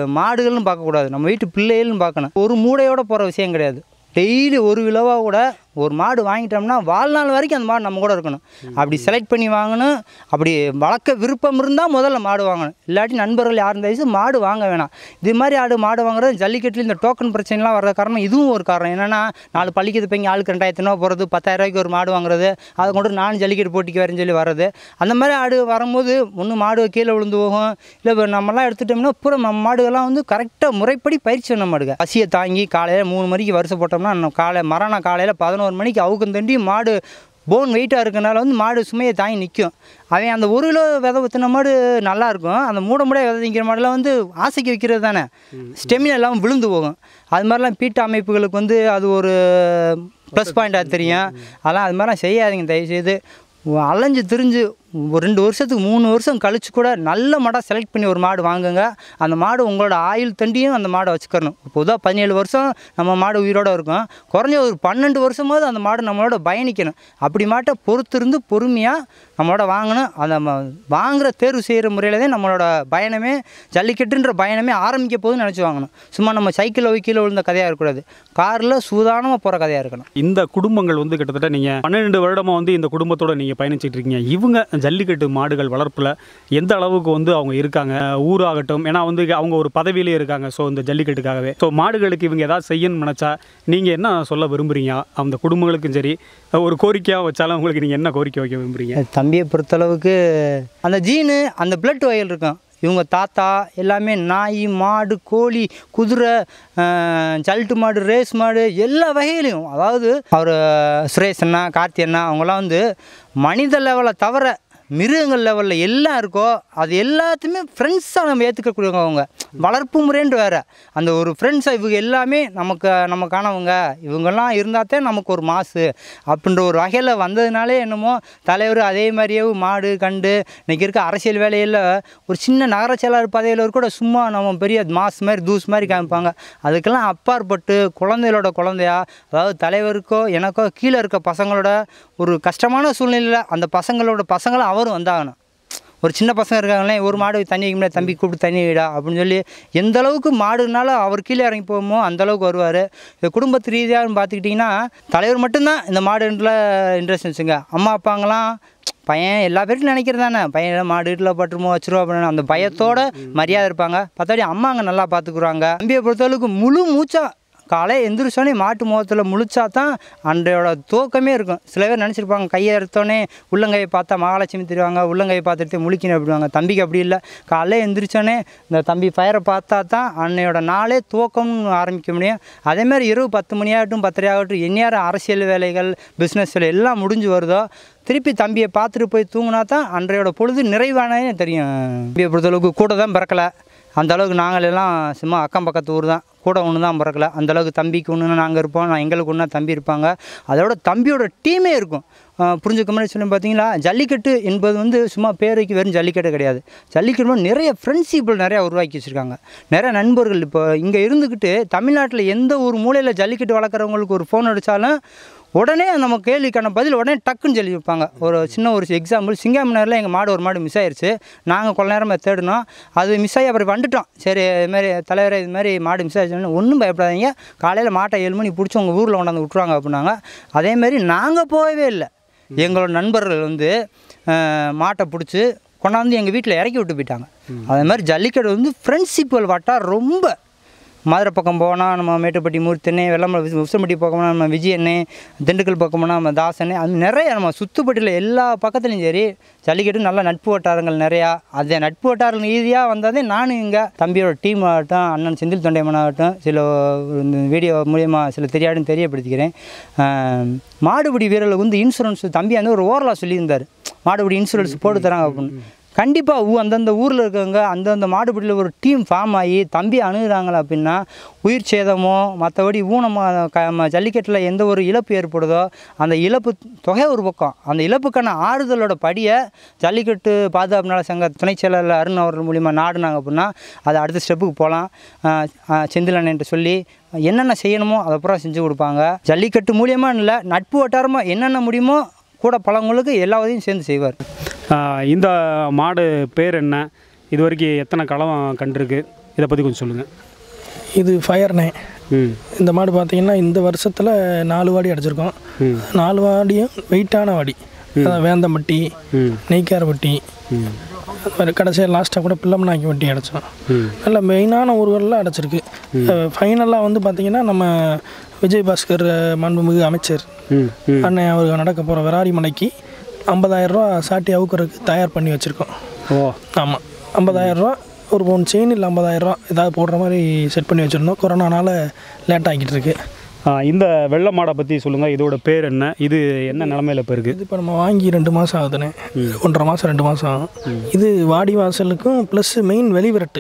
மாடுகள்னு பார்க்கக்கூடாது நம்ம வீட்டு பிள்ளைகள்னு பார்க்கணும் ஒரு மூடையோட போகிற விஷயம் கிடையாது டெய்லி ஒரு கிலோவாக கூட ஒரு மாடு வாங்கிட்டோம்னா வாழ்நாள் வரைக்கும் அந்த மாடு நம்ம கூட இருக்கணும் அப்படி செலக்ட் பண்ணி வாங்கணும் அப்படி வளர்க்க விருப்பம் இருந்தால் முதல்ல மாடு வாங்கணும் இல்லாட்டி நண்பர்கள் யாரும் தயவுசு மாடு வாங்க வேணாம் இது மாதிரி ஆடு மாடு வாங்குறது ஜல்லிக்கட்டில் இந்த டோக்கன் பிரச்சனைலாம் வர்ற காரணம் இதுவும் ஒரு காரணம் என்னென்னா நாலு பள்ளிக்கு பையங்க ஆளுக்கு ரெண்டாயிரத்தி ரூபா போகிறது பத்தாயிரரூபாய்க்கு ஒரு மாடு வாங்குறது அதை கொண்டு நான் ஜல்லிக்கட்டு போட்டிக்கு வரேன்னு சொல்லி வர்றது அந்த மாதிரி ஆடு வரும்போது ஒன்று மாடு கீழே விழுந்து போகும் இல்லை இப்போ நம்மலாம் எடுத்துட்டோம்னா பூரா நம்ம மாடுகள்லாம் வந்து கரெக்டாக முறைப்படி பயிற்சி பண்ண மாடுங்க பசியை தாங்கி காலையில் மூணு மணிக்கு வருஷம் போட்டோம்னா நம்ம காலை மரணம் காலையில் பதினோரு மணிக்கு அவுக்கம் தண்டி மாடு போன் வெயிட்டாக இருக்கனால வந்து மாடு சுமையை தாங்கி நிற்கும் அவன் அந்த ஒரு கிலோ விதை ஊற்றின மாடு நல்லா இருக்கும் அந்த மூட மூட விதை திங்கிற மாடுலாம் வந்து ஆசைக்கு வைக்கிறது தானே ஸ்டெமினா எல்லாம் விழுந்து போகும் அது மாதிரிலாம் பீட்டு அமைப்புகளுக்கு வந்து அது ஒரு ப்ளஸ் பாயிண்ட்டாக தெரியும் அதெல்லாம் அது மாதிரிலாம் செய்யாதீங்க தயவுசெய்து அலைஞ்சு திரிஞ்சு ஒரு ரெண்டு வருஷத்துக்கு மூணு வருஷம் கழிச்சு கூட நல்ல மாடாக செலக்ட் பண்ணி ஒரு மாடு வாங்குங்க அந்த மாடு உங்களோட ஆயுள் தண்டியும் அந்த மாடை வச்சுக்கணும் பொதுவாக பதினேழு வருஷம் நம்ம மாடு உயிரோடு இருக்கும் குறைஞ்ச ஒரு பன்னெண்டு வருஷமாவது அந்த மாடு நம்மளோட பயணிக்கணும் அப்படி மாட்டை பொறுத்திருந்து பொறுமையாக நம்மளோட வாங்கணும் அந்த ம- வாங்குற தேர்வு செய்கிற முறையில் தான் நம்மளோட பயணமே ஜல்லிக்கட்டுன்ற பயணமே ஆரம்பிக்க போகுதுன்னு நினச்சி வாங்கணும் சும்மா நம்ம சைக்கிளில் கீழே விழுந்த கதையாக இருக்கக்கூடாது காரில் சூதானமாக போகிற கதையாக இருக்கணும் இந்த குடும்பங்கள் வந்து கிட்டத்தட்ட நீங்கள் பன்னிரெண்டு வருடமாக வந்து இந்த குடும்பத்தோட நீங்கள் பயணிச்சிட்டு இருக்கீங்க இவங்க ஜல்லிக்கட்டு மாடுகள் வளர்ப்பில் எந்த அளவுக்கு வந்து அவங்க இருக்காங்க அஹ் ஊராகட்டும் ஏன்னா வந்து அவங்க ஒரு பதவியிலே இருக்காங்க ஸோ இந்த ஜல்லிக்கட்டுக்காகவே ஸோ மாடுகளுக்கு இவங்க ஏதாவது செய்யணும்னு நினச்சா நீங்கள் என்ன சொல்ல விரும்புகிறீங்க அந்த குடும்பங்களுக்கும் சரி ஒரு கோரிக்கையாக வச்சாலும் உங்களுக்கு நீங்கள் என்ன கோரிக்கை வைக்க விரும்புகிறீங்க தம்பியை பொறுத்தளவுக்கு அந்த ஜீனு அந்த பிளட் வயல் இருக்கும் இவங்க தாத்தா எல்லாமே நாய் மாடு கோழி குதிரை அஹ், ஜல்ட்டு மாடு ரேஸ் மாடு எல்லா வகையிலையும் அதாவது அவர் சுரேஷ் அண்ணா கார்த்தி அண்ணா அவங்களாம் வந்து மனித லெவலை தவிர மிருகங்கள் லெவலில் எல்லாம் இருக்கோ அது எல்லாத்தையுமே ஃப்ரெண்ட்ஸாக நம்ம ஏற்றுக்கக்கூடியவங்க அவங்க வளர்ப்பு முறைன்ட்டு வேறு அந்த ஒரு ஃப்ரெண்ட்ஸாக இவங்க எல்லாமே நமக்கு நமக்கானவங்க இவங்கெல்லாம் இருந்தால் தான் நமக்கு ஒரு மாசு அப்படின்ற ஒரு வகையில் வந்ததுனாலே என்னமோ தலைவர் அதே மாதிரியே மாடு கண்டு இன்றைக்கி இருக்க அரசியல் வேலையில் ஒரு சின்ன நகர செயலாளர் பதவியில் கூட சும்மா நம்ம பெரிய மாஸ் மாதிரி தூஸ் மாதிரி காமிப்பாங்க அதுக்கெல்லாம் அப்பாற்பட்டு குழந்தைகளோட குழந்தையா அதாவது தலைவருக்கோ எனக்கோ கீழே இருக்க பசங்களோட ஒரு கஷ்டமான சூழ்நிலையில் அந்த பசங்களோட பசங்களும் அவரும் வந்தாகணும் ஒரு சின்ன பசங்க இருக்காங்களே ஒரு மாடு தண்ணி வைக்க முடியாது தம்பி கூப்பிட்டு தண்ணி வைடா அப்படின்னு சொல்லி எந்த அளவுக்கு மாடுனால அவர் கீழே இறங்கி போகுமோ அந்த அளவுக்கு வருவார் இது குடும்பத்து ரீதியாக பார்த்துக்கிட்டிங்கன்னா தலைவர் மட்டும்தான் இந்த மாடுல இன்ட்ரெஸ்ட் வச்சுங்க அம்மா அப்பாங்களாம் பையன் எல்லா பேருக்கும் நினைக்கிறது தானே பையன் மாடு வீட்டில் பட்டுருமோ வச்சிருவோம் அப்படின்னு அந்த பயத்தோட மரியாதை இருப்பாங்க பத்தாடி அம்மா அங்கே நல்லா பார்த்துக்குறாங்க தம்பியை பொறுத்தளவுக்கு முழு மூச்சா காலை எந்திரிச்சோடனே மாட்டு முகத்தில் முழிச்சா தான் அன்றையோட துவக்கமே இருக்கும் சில பேர் நினச்சிருப்பாங்க கையை எடுத்தோடனே உள்ளங்கையை பார்த்தா மகாலட்சுமி தெரிவாங்க உள்ளங்கையை பார்த்துட்டு முழிக்கணும் அப்படிவாங்க தம்பிக்கு அப்படி இல்லை காலைல எந்திரிச்சோடனே இந்த தம்பி ஃபயரை பார்த்தா தான் அன்னையோட நாளே துவக்கம்னு ஆரம்பிக்க முடியும் அதேமாதிரி இரவு பத்து மணி ஆகட்டும் பத்தரை ஆகட்டும் எந்நேரம் அரசியல் வேலைகள் பிஸ்னஸ் வேலை எல்லாம் முடிஞ்சு வருதோ திருப்பி தம்பியை பார்த்துட்டு போய் தூங்கினா தான் அன்றையோட பொழுது நிறைவானதே தெரியும் தம்பியை பொறுத்தளவுக்கு கூட தான் பிறக்கலை அந்த அளவுக்கு நாங்கள் எல்லாம் சும்மா அக்கம் பக்கத்து ஊர் தான் கூட ஒன்று தான் பிறக்கல அந்த அளவுக்கு தம்பிக்கு ஒன்று நாங்கள் இருப்போம் நான் எங்களுக்கு ஒன்றா தம்பி இருப்பாங்க அதோட தம்பியோட டீமே இருக்கும் ஆஹ் புரிஞ்சுக்க மாதிரி சொல்லி பார்த்தீங்களா ஜல்லிக்கட்டு என்பது வந்து சும்மா பேருக்கு வெறும் ஜல்லிக்கட்டு கிடையாது ஜல்லிக்கட்டு மூலம் நிறைய ஃப்ரெண்ட்ஷிப்பில் நிறையா உருவாக்கி வச்சுருக்காங்க நிறைய நண்பர்கள் இப்போ இங்கே இருந்துக்கிட்டு தமிழ்நாட்டில் எந்த ஒரு மூலையில் ஜல்லிக்கட்டு வளர்க்குறவங்களுக்கு ஒரு ஃபோன் அடித்தாலும் உடனே நம்ம கேள்விக்கான பதில் உடனே டக்குன்னு சொல்லி வைப்பாங்க ஒரு சின்ன ஒரு எக்ஸாம்பிள் சிங்காமனரில் எங்கள் மாடு ஒரு மாடு மிஸ் ஆயிருச்சு நாங்கள் கொஞ்ச நேரமாக தேடினோம் அது மிஸ் ஆகி அப்புறம் வந்துட்டோம் சரி இது மாதிரி தலைவரே இது மாதிரி மாடு மிஸ் ஆயிடுச்சுன்னு ஒன்றும் பயப்படாதீங்க காலையில் மாட்டை ஏழு மணி பிடிச்சி உங்கள் ஊரில் கொண்டாந்து விட்ருவாங்க அப்படின்னாங்க அதேமாரி நாங்கள் போகவே இல்லை எங்களோட நண்பர்கள் வந்து அஹ், மாட்டை பிடிச்சி கொண்டாந்து எங்கள் வீட்டில் இறக்கி விட்டு போயிட்டாங்க அதே மாதிரி ஜல்லிக்கட்டு வந்து ஃப்ரெண்ட்ஷிப்பல் வாட்டா ரொம்ப மதுரை பக்கம் போனால் நம்ம மேட்டுப்பட்டி மூர்த்தனே வெள்ளமலை உசம்பட்டி பக்கம் போனால் நம்ம விஜயண்ணே திண்டுக்கல் பக்கம் போனால் நம்ம தாசனே அது நிறைய நம்ம சுத்துப்பட்டியில் எல்லா பக்கத்துலையும் சரி ஜல்லிக்கட்டு நல்ல நட்பு வட்டாரங்கள் நிறையா அதே நட்பு வட்டாரங்கள் ஈஸியாக வந்ததே நானும் இங்கே தம்பியோட டீம் ஆகட்டும் அண்ணன் செந்தில் தொண்டைமன் ஆகட்டும் சில இந்த வீடியோ மூலியமாக சில தெரியாதுன்னு தெரியப்படுத்திக்கிறேன் ஆஹ், மாடுபிடி வீரர்களுக்கு வந்து இன்சூரன்ஸ் தம்பி வந்து ஒரு ஓரலாக சொல்லியிருந்தார் மாடுபிடி இன்சூரன்ஸ் போட்டு தராங்க அப்படின்னு கண்டிப்பாக ஊ அந்தந்த ஊரில் இருக்கவங்க அந்தந்த மாடுபிடியில் ஒரு டீம் ஃபார்ம் ஆகி தம்பி அணுகுறாங்களா அப்படின்னா உயிர் சேதமோ மற்றபடி ஊனமாக க ம- ஜல்லிக்கட்டில் எந்த ஒரு இழப்பு ஏற்படுதோ அந்த இழப்பு தொகை ஒரு பக்கம் அந்த இழப்புக்கான ஆறுதலோட படியை ஜல்லிக்கட்டு பாதுகாப்பு நல சங்க துணைச் செயலாளர் அருண் அவர்கள் மூலிமா நாடுனாங்க அப்படின்னா அது அடுத்த ஸ்டெப்புக்கு போகலாம் செந்திலண்ணன்ட்டு சொல்லி என்னென்ன செய்யணுமோ அதை பூரா செஞ்சு கொடுப்பாங்க ஜல்லிக்கட்டு மூலியமாக இல்லை நட்பு வட்டாரமாக என்னென்ன முடியுமோ கூட பழங்களுக்கு எல்லா உதவியும் சேர்ந்து செய்வார் ஆஹ் இந்த மாடு பேர் என்ன இது வரைக்கும் எத்தனை களம் கண்டிருக்கு இதை பற்றி கொஞ்சம் சொல்லுங்கள் இது ஃபயர்னே ம் இந்த மாடு பார்த்தீங்கன்னா இந்த வருஷத்தில் நாலு வாடி அடைச்சிருக்கோம் நாலு வாடியும் வெயிட்டான வாடி அதான் வேந்தம்பட்டி ம் நெய்க்காரப்பட்டி ம் அது மாதிரி கடைசியாக லாஸ்ட்டாக கூட பிள்ளம்னாக்கி வட்டி அடைச்சோம் ம் நல்ல மெயினான ஊர்களில் அடைச்சிருக்கு ஃபைனலாக வந்து பார்த்திங்கன்னா நம்ம விஜயபாஸ்கர் அஹ், மாண்புமிகு அமைச்சர் ம் ம் அண்ணன் அவருக்கு நடக்க போகிற விராரி மலைக்கு ஐம்பதாயிரரூவா சாட்டி அவுக்கிறதுக்கு தயார் பண்ணி வச்சுருக்கோம் ஓ ஆமாம் ஐம்பதாயிரரூவா ஒரு பவுன் செயின் இல்லை ஐம்பதாயிரரூவா ஏதாவது போடுற மாதிரி செட் பண்ணி வச்சுருந்தோம் கொரோனானால லேட் ஆகிட்டு இருக்கு ஆ, இந்த வெள்ளை மாடை பற்றி சொல்லுங்கள் இதோட பேர் என்ன இது என்ன நிலமையில இப்போ இருக்குது இது இப்போ நம்ம வாங்கி ரெண்டு மாதம் ஆகுதுண்ணே ஒன்றரை மாதம் ரெண்டு மாதம் ஆகும் இது வாடி வாசலுக்கும் ப்ளஸ் மெயின் வெளிவிரட்டு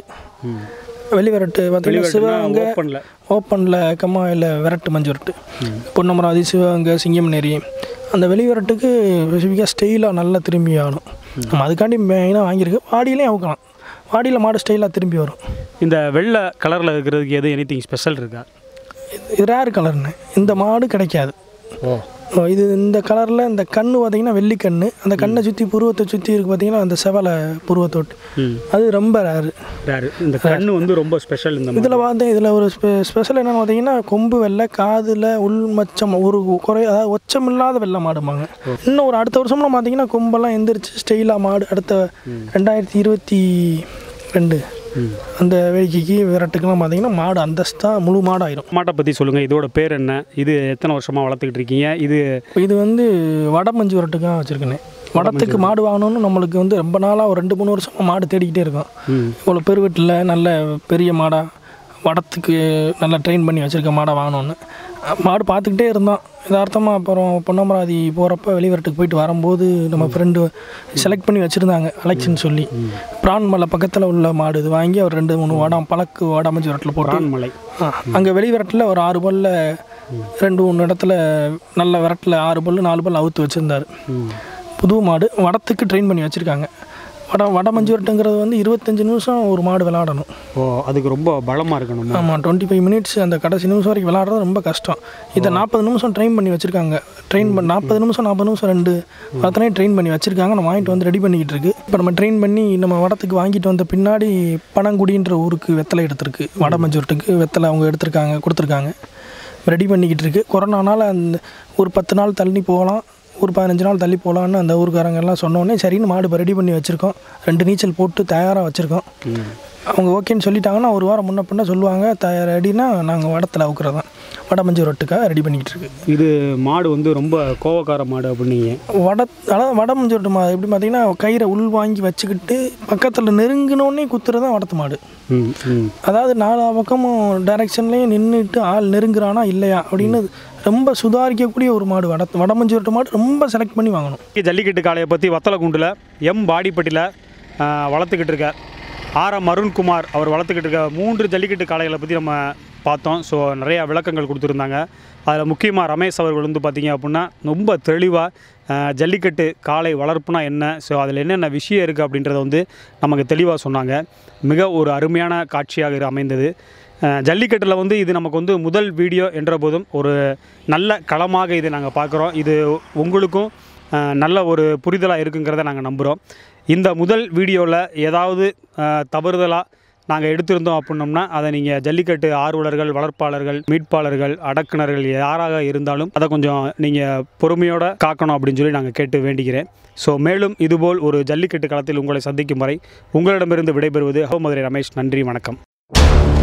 வெளிவிரட்டு பார்த்தீங்கன்னா சிவகங்கை ஓப்பனில் ஓப்பனில் கம்மாயில் விரட்டு மஞ்சு விரட்டு பொன்னமராதி சிவகங்கை சிங்கம்நேரி அந்த வெளிவிரட்டுக்கு ஸ்பெசிஃபிக்காக ஸ்டைலாக நல்லா திரும்பி ஆகணும் நம்ம அதுக்காண்டி மெயினாக வாங்கியிருக்கு வாடியிலையும் அவுக்கலாம் வாடியில் மாடு ஸ்டைலாக திரும்பி வரும் இந்த வெள்ளை கலரில் இருக்கிறதுக்கு எது எனிதிங் ஸ்பெஷல் இருக்கா இது ரேர் கலர்னு இந்த மாடு கிடைக்காது ஓ ஓ, இது இந்த கலரில் இந்த கண்ணு பார்த்தீங்கன்னா வெள்ளிக்கண்ணு அந்த கண்ணை சுற்றி புருவத்தை சுற்றி இருக்கு பார்த்தீங்கன்னா அந்த செவலை புருவத்தோட்டு ம் அது ரொம்ப ரேரு ரேரு இந்த கண்ணு வந்து ரொம்ப ஸ்பெஷல் இந்த இதில் பார்த்தேன் இதில் ஒரு ஸ்பெ ஸ்பெஷல் என்னென்னு பார்த்தீங்கன்னா கொம்பு வெள்ளை காதில் உள் மச்சம் ஒரு குறை அதாவது ஒச்சம் இல்லாத வெள்ளை மாடுமாங்க இன்னும் ஒரு அடுத்த வருஷம்லாம் பார்த்தீங்கன்னா கொம்பெல்லாம் எந்திரிச்சு ஸ்டைலாக மாடு அடுத்த ரெண்டாயிரத்தி இருபத்தி ரெண்டு அந்த வேடிக்கைக்கு விரட்டுக்கெல்லாம் பார்த்தீங்கன்னா மாடு அந்தஸ்தாக முழு மாடாயிரும் மாட்டை பற்றி சொல்லுங்கள் இதோட பேர் என்ன இது எத்தனை வருஷமாக வளர்த்துக்கிட்டு இருக்கீங்க இது இப்போ இது வந்து வட மஞ்சு விரட்டுக்காக வச்சுருக்கேனே வடத்துக்கு மாடு வாங்கணும்னு நம்மளுக்கு வந்து ரொம்ப நாளாக ஒரு ரெண்டு மூணு வருஷமாக மாடு தேடிக்கிட்டே இருக்கோம் ம் இவ்வளோ பெருவெட்டில் நல்ல பெரிய மாடாக வடத்துக்கு நல்லா ட்ரெயின் பண்ணி வச்சுருக்க மாடை வாங்கணும்னு அஹ் மாடு பார்த்துக்கிட்டே இருந்தோம் யதார்த்தமாக அப்புறம் பொன்னமராதி போகிறப்ப வெளிவரட்டுக்கு போயிட்டு வரும்போது நம்ம ஃப்ரெண்டு செலக்ட் பண்ணி வச்சுருந்தாங்க அலெக்ஷன் சொல்லி பிரான் மலை பக்கத்தில் உள்ள மாடு இது வாங்கி அவர் ரெண்டு மூணு வடம் பழக்கு வடமஞ்சி வரட்டில் போட்டு மலை அங்கே வெளிவிரட்டில் ஒரு ஆறு பல்ல ரெண்டு மூணு இடத்துல நல்ல விரட்டில் ஆறு பல்லு நாலு பல் அவுத்து வச்சுருந்தார் புது மாடு வடத்துக்கு ட்ரெயின் பண்ணி வச்சுருக்காங்க வட வட மஞ்சு விரட்டுங்கிறது வந்து இருபத்தஞ்சி நிமிஷம் ஒரு மாடு விளாடணும் ஓ அதுக்கு ரொம்ப பலமாக இருக்கணும் ஆமாம் டுவெண்ட்டி ஃபைவ் மினிட்ஸ் அந்த கடைசி நிமிஷம் வரைக்கும் விளாட்றது ரொம்ப கஷ்டம் இதை நாற்பது நிமிஷம் ட்ரெயின் பண்ணி வச்சுருக்காங்க ட்ரெயின் பண்ணி நாற்பது நிமிஷம் நாற்பது நிமிஷம் ரெண்டு அத்தனையும் ட்ரெயின் பண்ணி வச்சுருக்காங்க நம்ம வாங்கிட்டு வந்து ரெடி பண்ணிக்கிட்டு இருக்கு இப்போ நம்ம ட்ரெயின் பண்ணி நம்ம வடத்துக்கு வாங்கிட்டு வந்த பின்னாடி பனங்குடின்ற ஊருக்கு வெத்தலை எடுத்திருக்கு வட மஞ்சூரட்டுக்கு வெத்தலை அவங்க எடுத்திருக்காங்க கொடுத்துருக்காங்க ரெடி பண்ணிக்கிட்டு இருக்கு கொரோனானால அந்த ஒரு பத்து நாள் தள்ளி போகலாம் ஒரு பதினஞ்சு நாள் தள்ளி போகலான்னு அந்த ஊருக்காரங்க எல்லாம் சொன்னோடனே சரின்னு மாடு இப்போ ரெடி பண்ணி வச்சுருக்கோம் ரெண்டு நீச்சல் போட்டு தயாராக வச்சுருக்கோம் அவங்க ஓகேன்னு சொல்லிட்டாங்கன்னா ஒரு வாரம் முன்ன பின்ன சொல்லுவாங்க தயார் ரெடினா நாங்கள் வடத்தில் அவுக்குறது தான் வட மஞ்சள் ரொட்டுக்காக ரெடி பண்ணிக்கிட்டு இருக்கு இது மாடு வந்து ரொம்ப கோவக்கார மாடு அப்படின்னீங்க வட அதாவது வட மஞ்சள் ரொட்டு மாடு எப்படி பார்த்தீங்கன்னா கயிறை உள் வாங்கி வச்சுக்கிட்டு பக்கத்தில் நெருங்கினோடனே குத்துறது தான் வடத்து மாடு ம் ம் அதாவது நாலா பக்கமும் டைரெக்ஷன்லேயும் நின்றுட்டு ஆள் நெருங்குறானா இல்லையா அப்படின்னு ரொம்ப சுதாரிக்கக்கூடிய ஒரு மாடு வட வடமஞ்சு ரொட்டு மாடு ரொம்ப செலக்ட் பண்ணி வாங்கணும் ஜல்லிக்கட்டு காளையை பற்றி வத்தலக்குண்டில் எம் பாடிப்பட்டியில் வளர்த்துக்கிட்டு இருக்க ஆர் எம் அருண்குமார் அவர் வளர்த்துக்கிட்டு இருக்க மூன்று ஜல்லிக்கட்டு காளைகளை பற்றி நம்ம பார்த்தோம் ஸோ நிறையா விளக்கங்கள் கொடுத்துருந்தாங்க அதில் முக்கியமாக ரமேஷ் அவர்கள் வந்து பார்த்திங்க அப்படின்னா ரொம்ப தெளிவாக ஜல்லிக்கட்டு காளை வளர்ப்புனா என்ன ஸோ அதில் என்னென்ன விஷயம் இருக்குது அப்படின்றத வந்து நமக்கு தெளிவாக சொன்னாங்க மிக ஒரு அருமையான காட்சியாக இது அமைந்தது அஹ் ஜல்லிக்கட்டில் வந்து இது நமக்கு வந்து முதல் வீடியோ என்ற போதும் ஒரு நல்ல களமாக இதை நாங்கள் பார்க்குறோம் இது உங்களுக்கும் அஹ், நல்ல ஒரு புரிதலாக இருக்குங்கிறத நாங்கள் நம்புகிறோம் இந்த முதல் வீடியோவில் ஏதாவது தவறுதலாக நாங்கள் எடுத்திருந்தோம் அப்படின்னோம்னா அதை நீங்கள் ஜல்லிக்கட்டு ஆர்வலர்கள் வளர்ப்பாளர்கள் மீட்பாளர்கள் அடக்குனர்கள் யாராக இருந்தாலும் அதை கொஞ்சம் நீங்கள் பொறுமையோட காக்கணும் அப்படின்னு சொல்லி நாங்கள் கேட்டு வேண்டிக்கிறேன் ஸோ மேலும் இதுபோல் ஒரு ஜல்லிக்கட்டு களத்தில் உங்களை சந்திக்கும் வரை உங்களிடமிருந்து விடைபெறுவது ஹோ மதுரை ரமேஷ் நன்றி வணக்கம்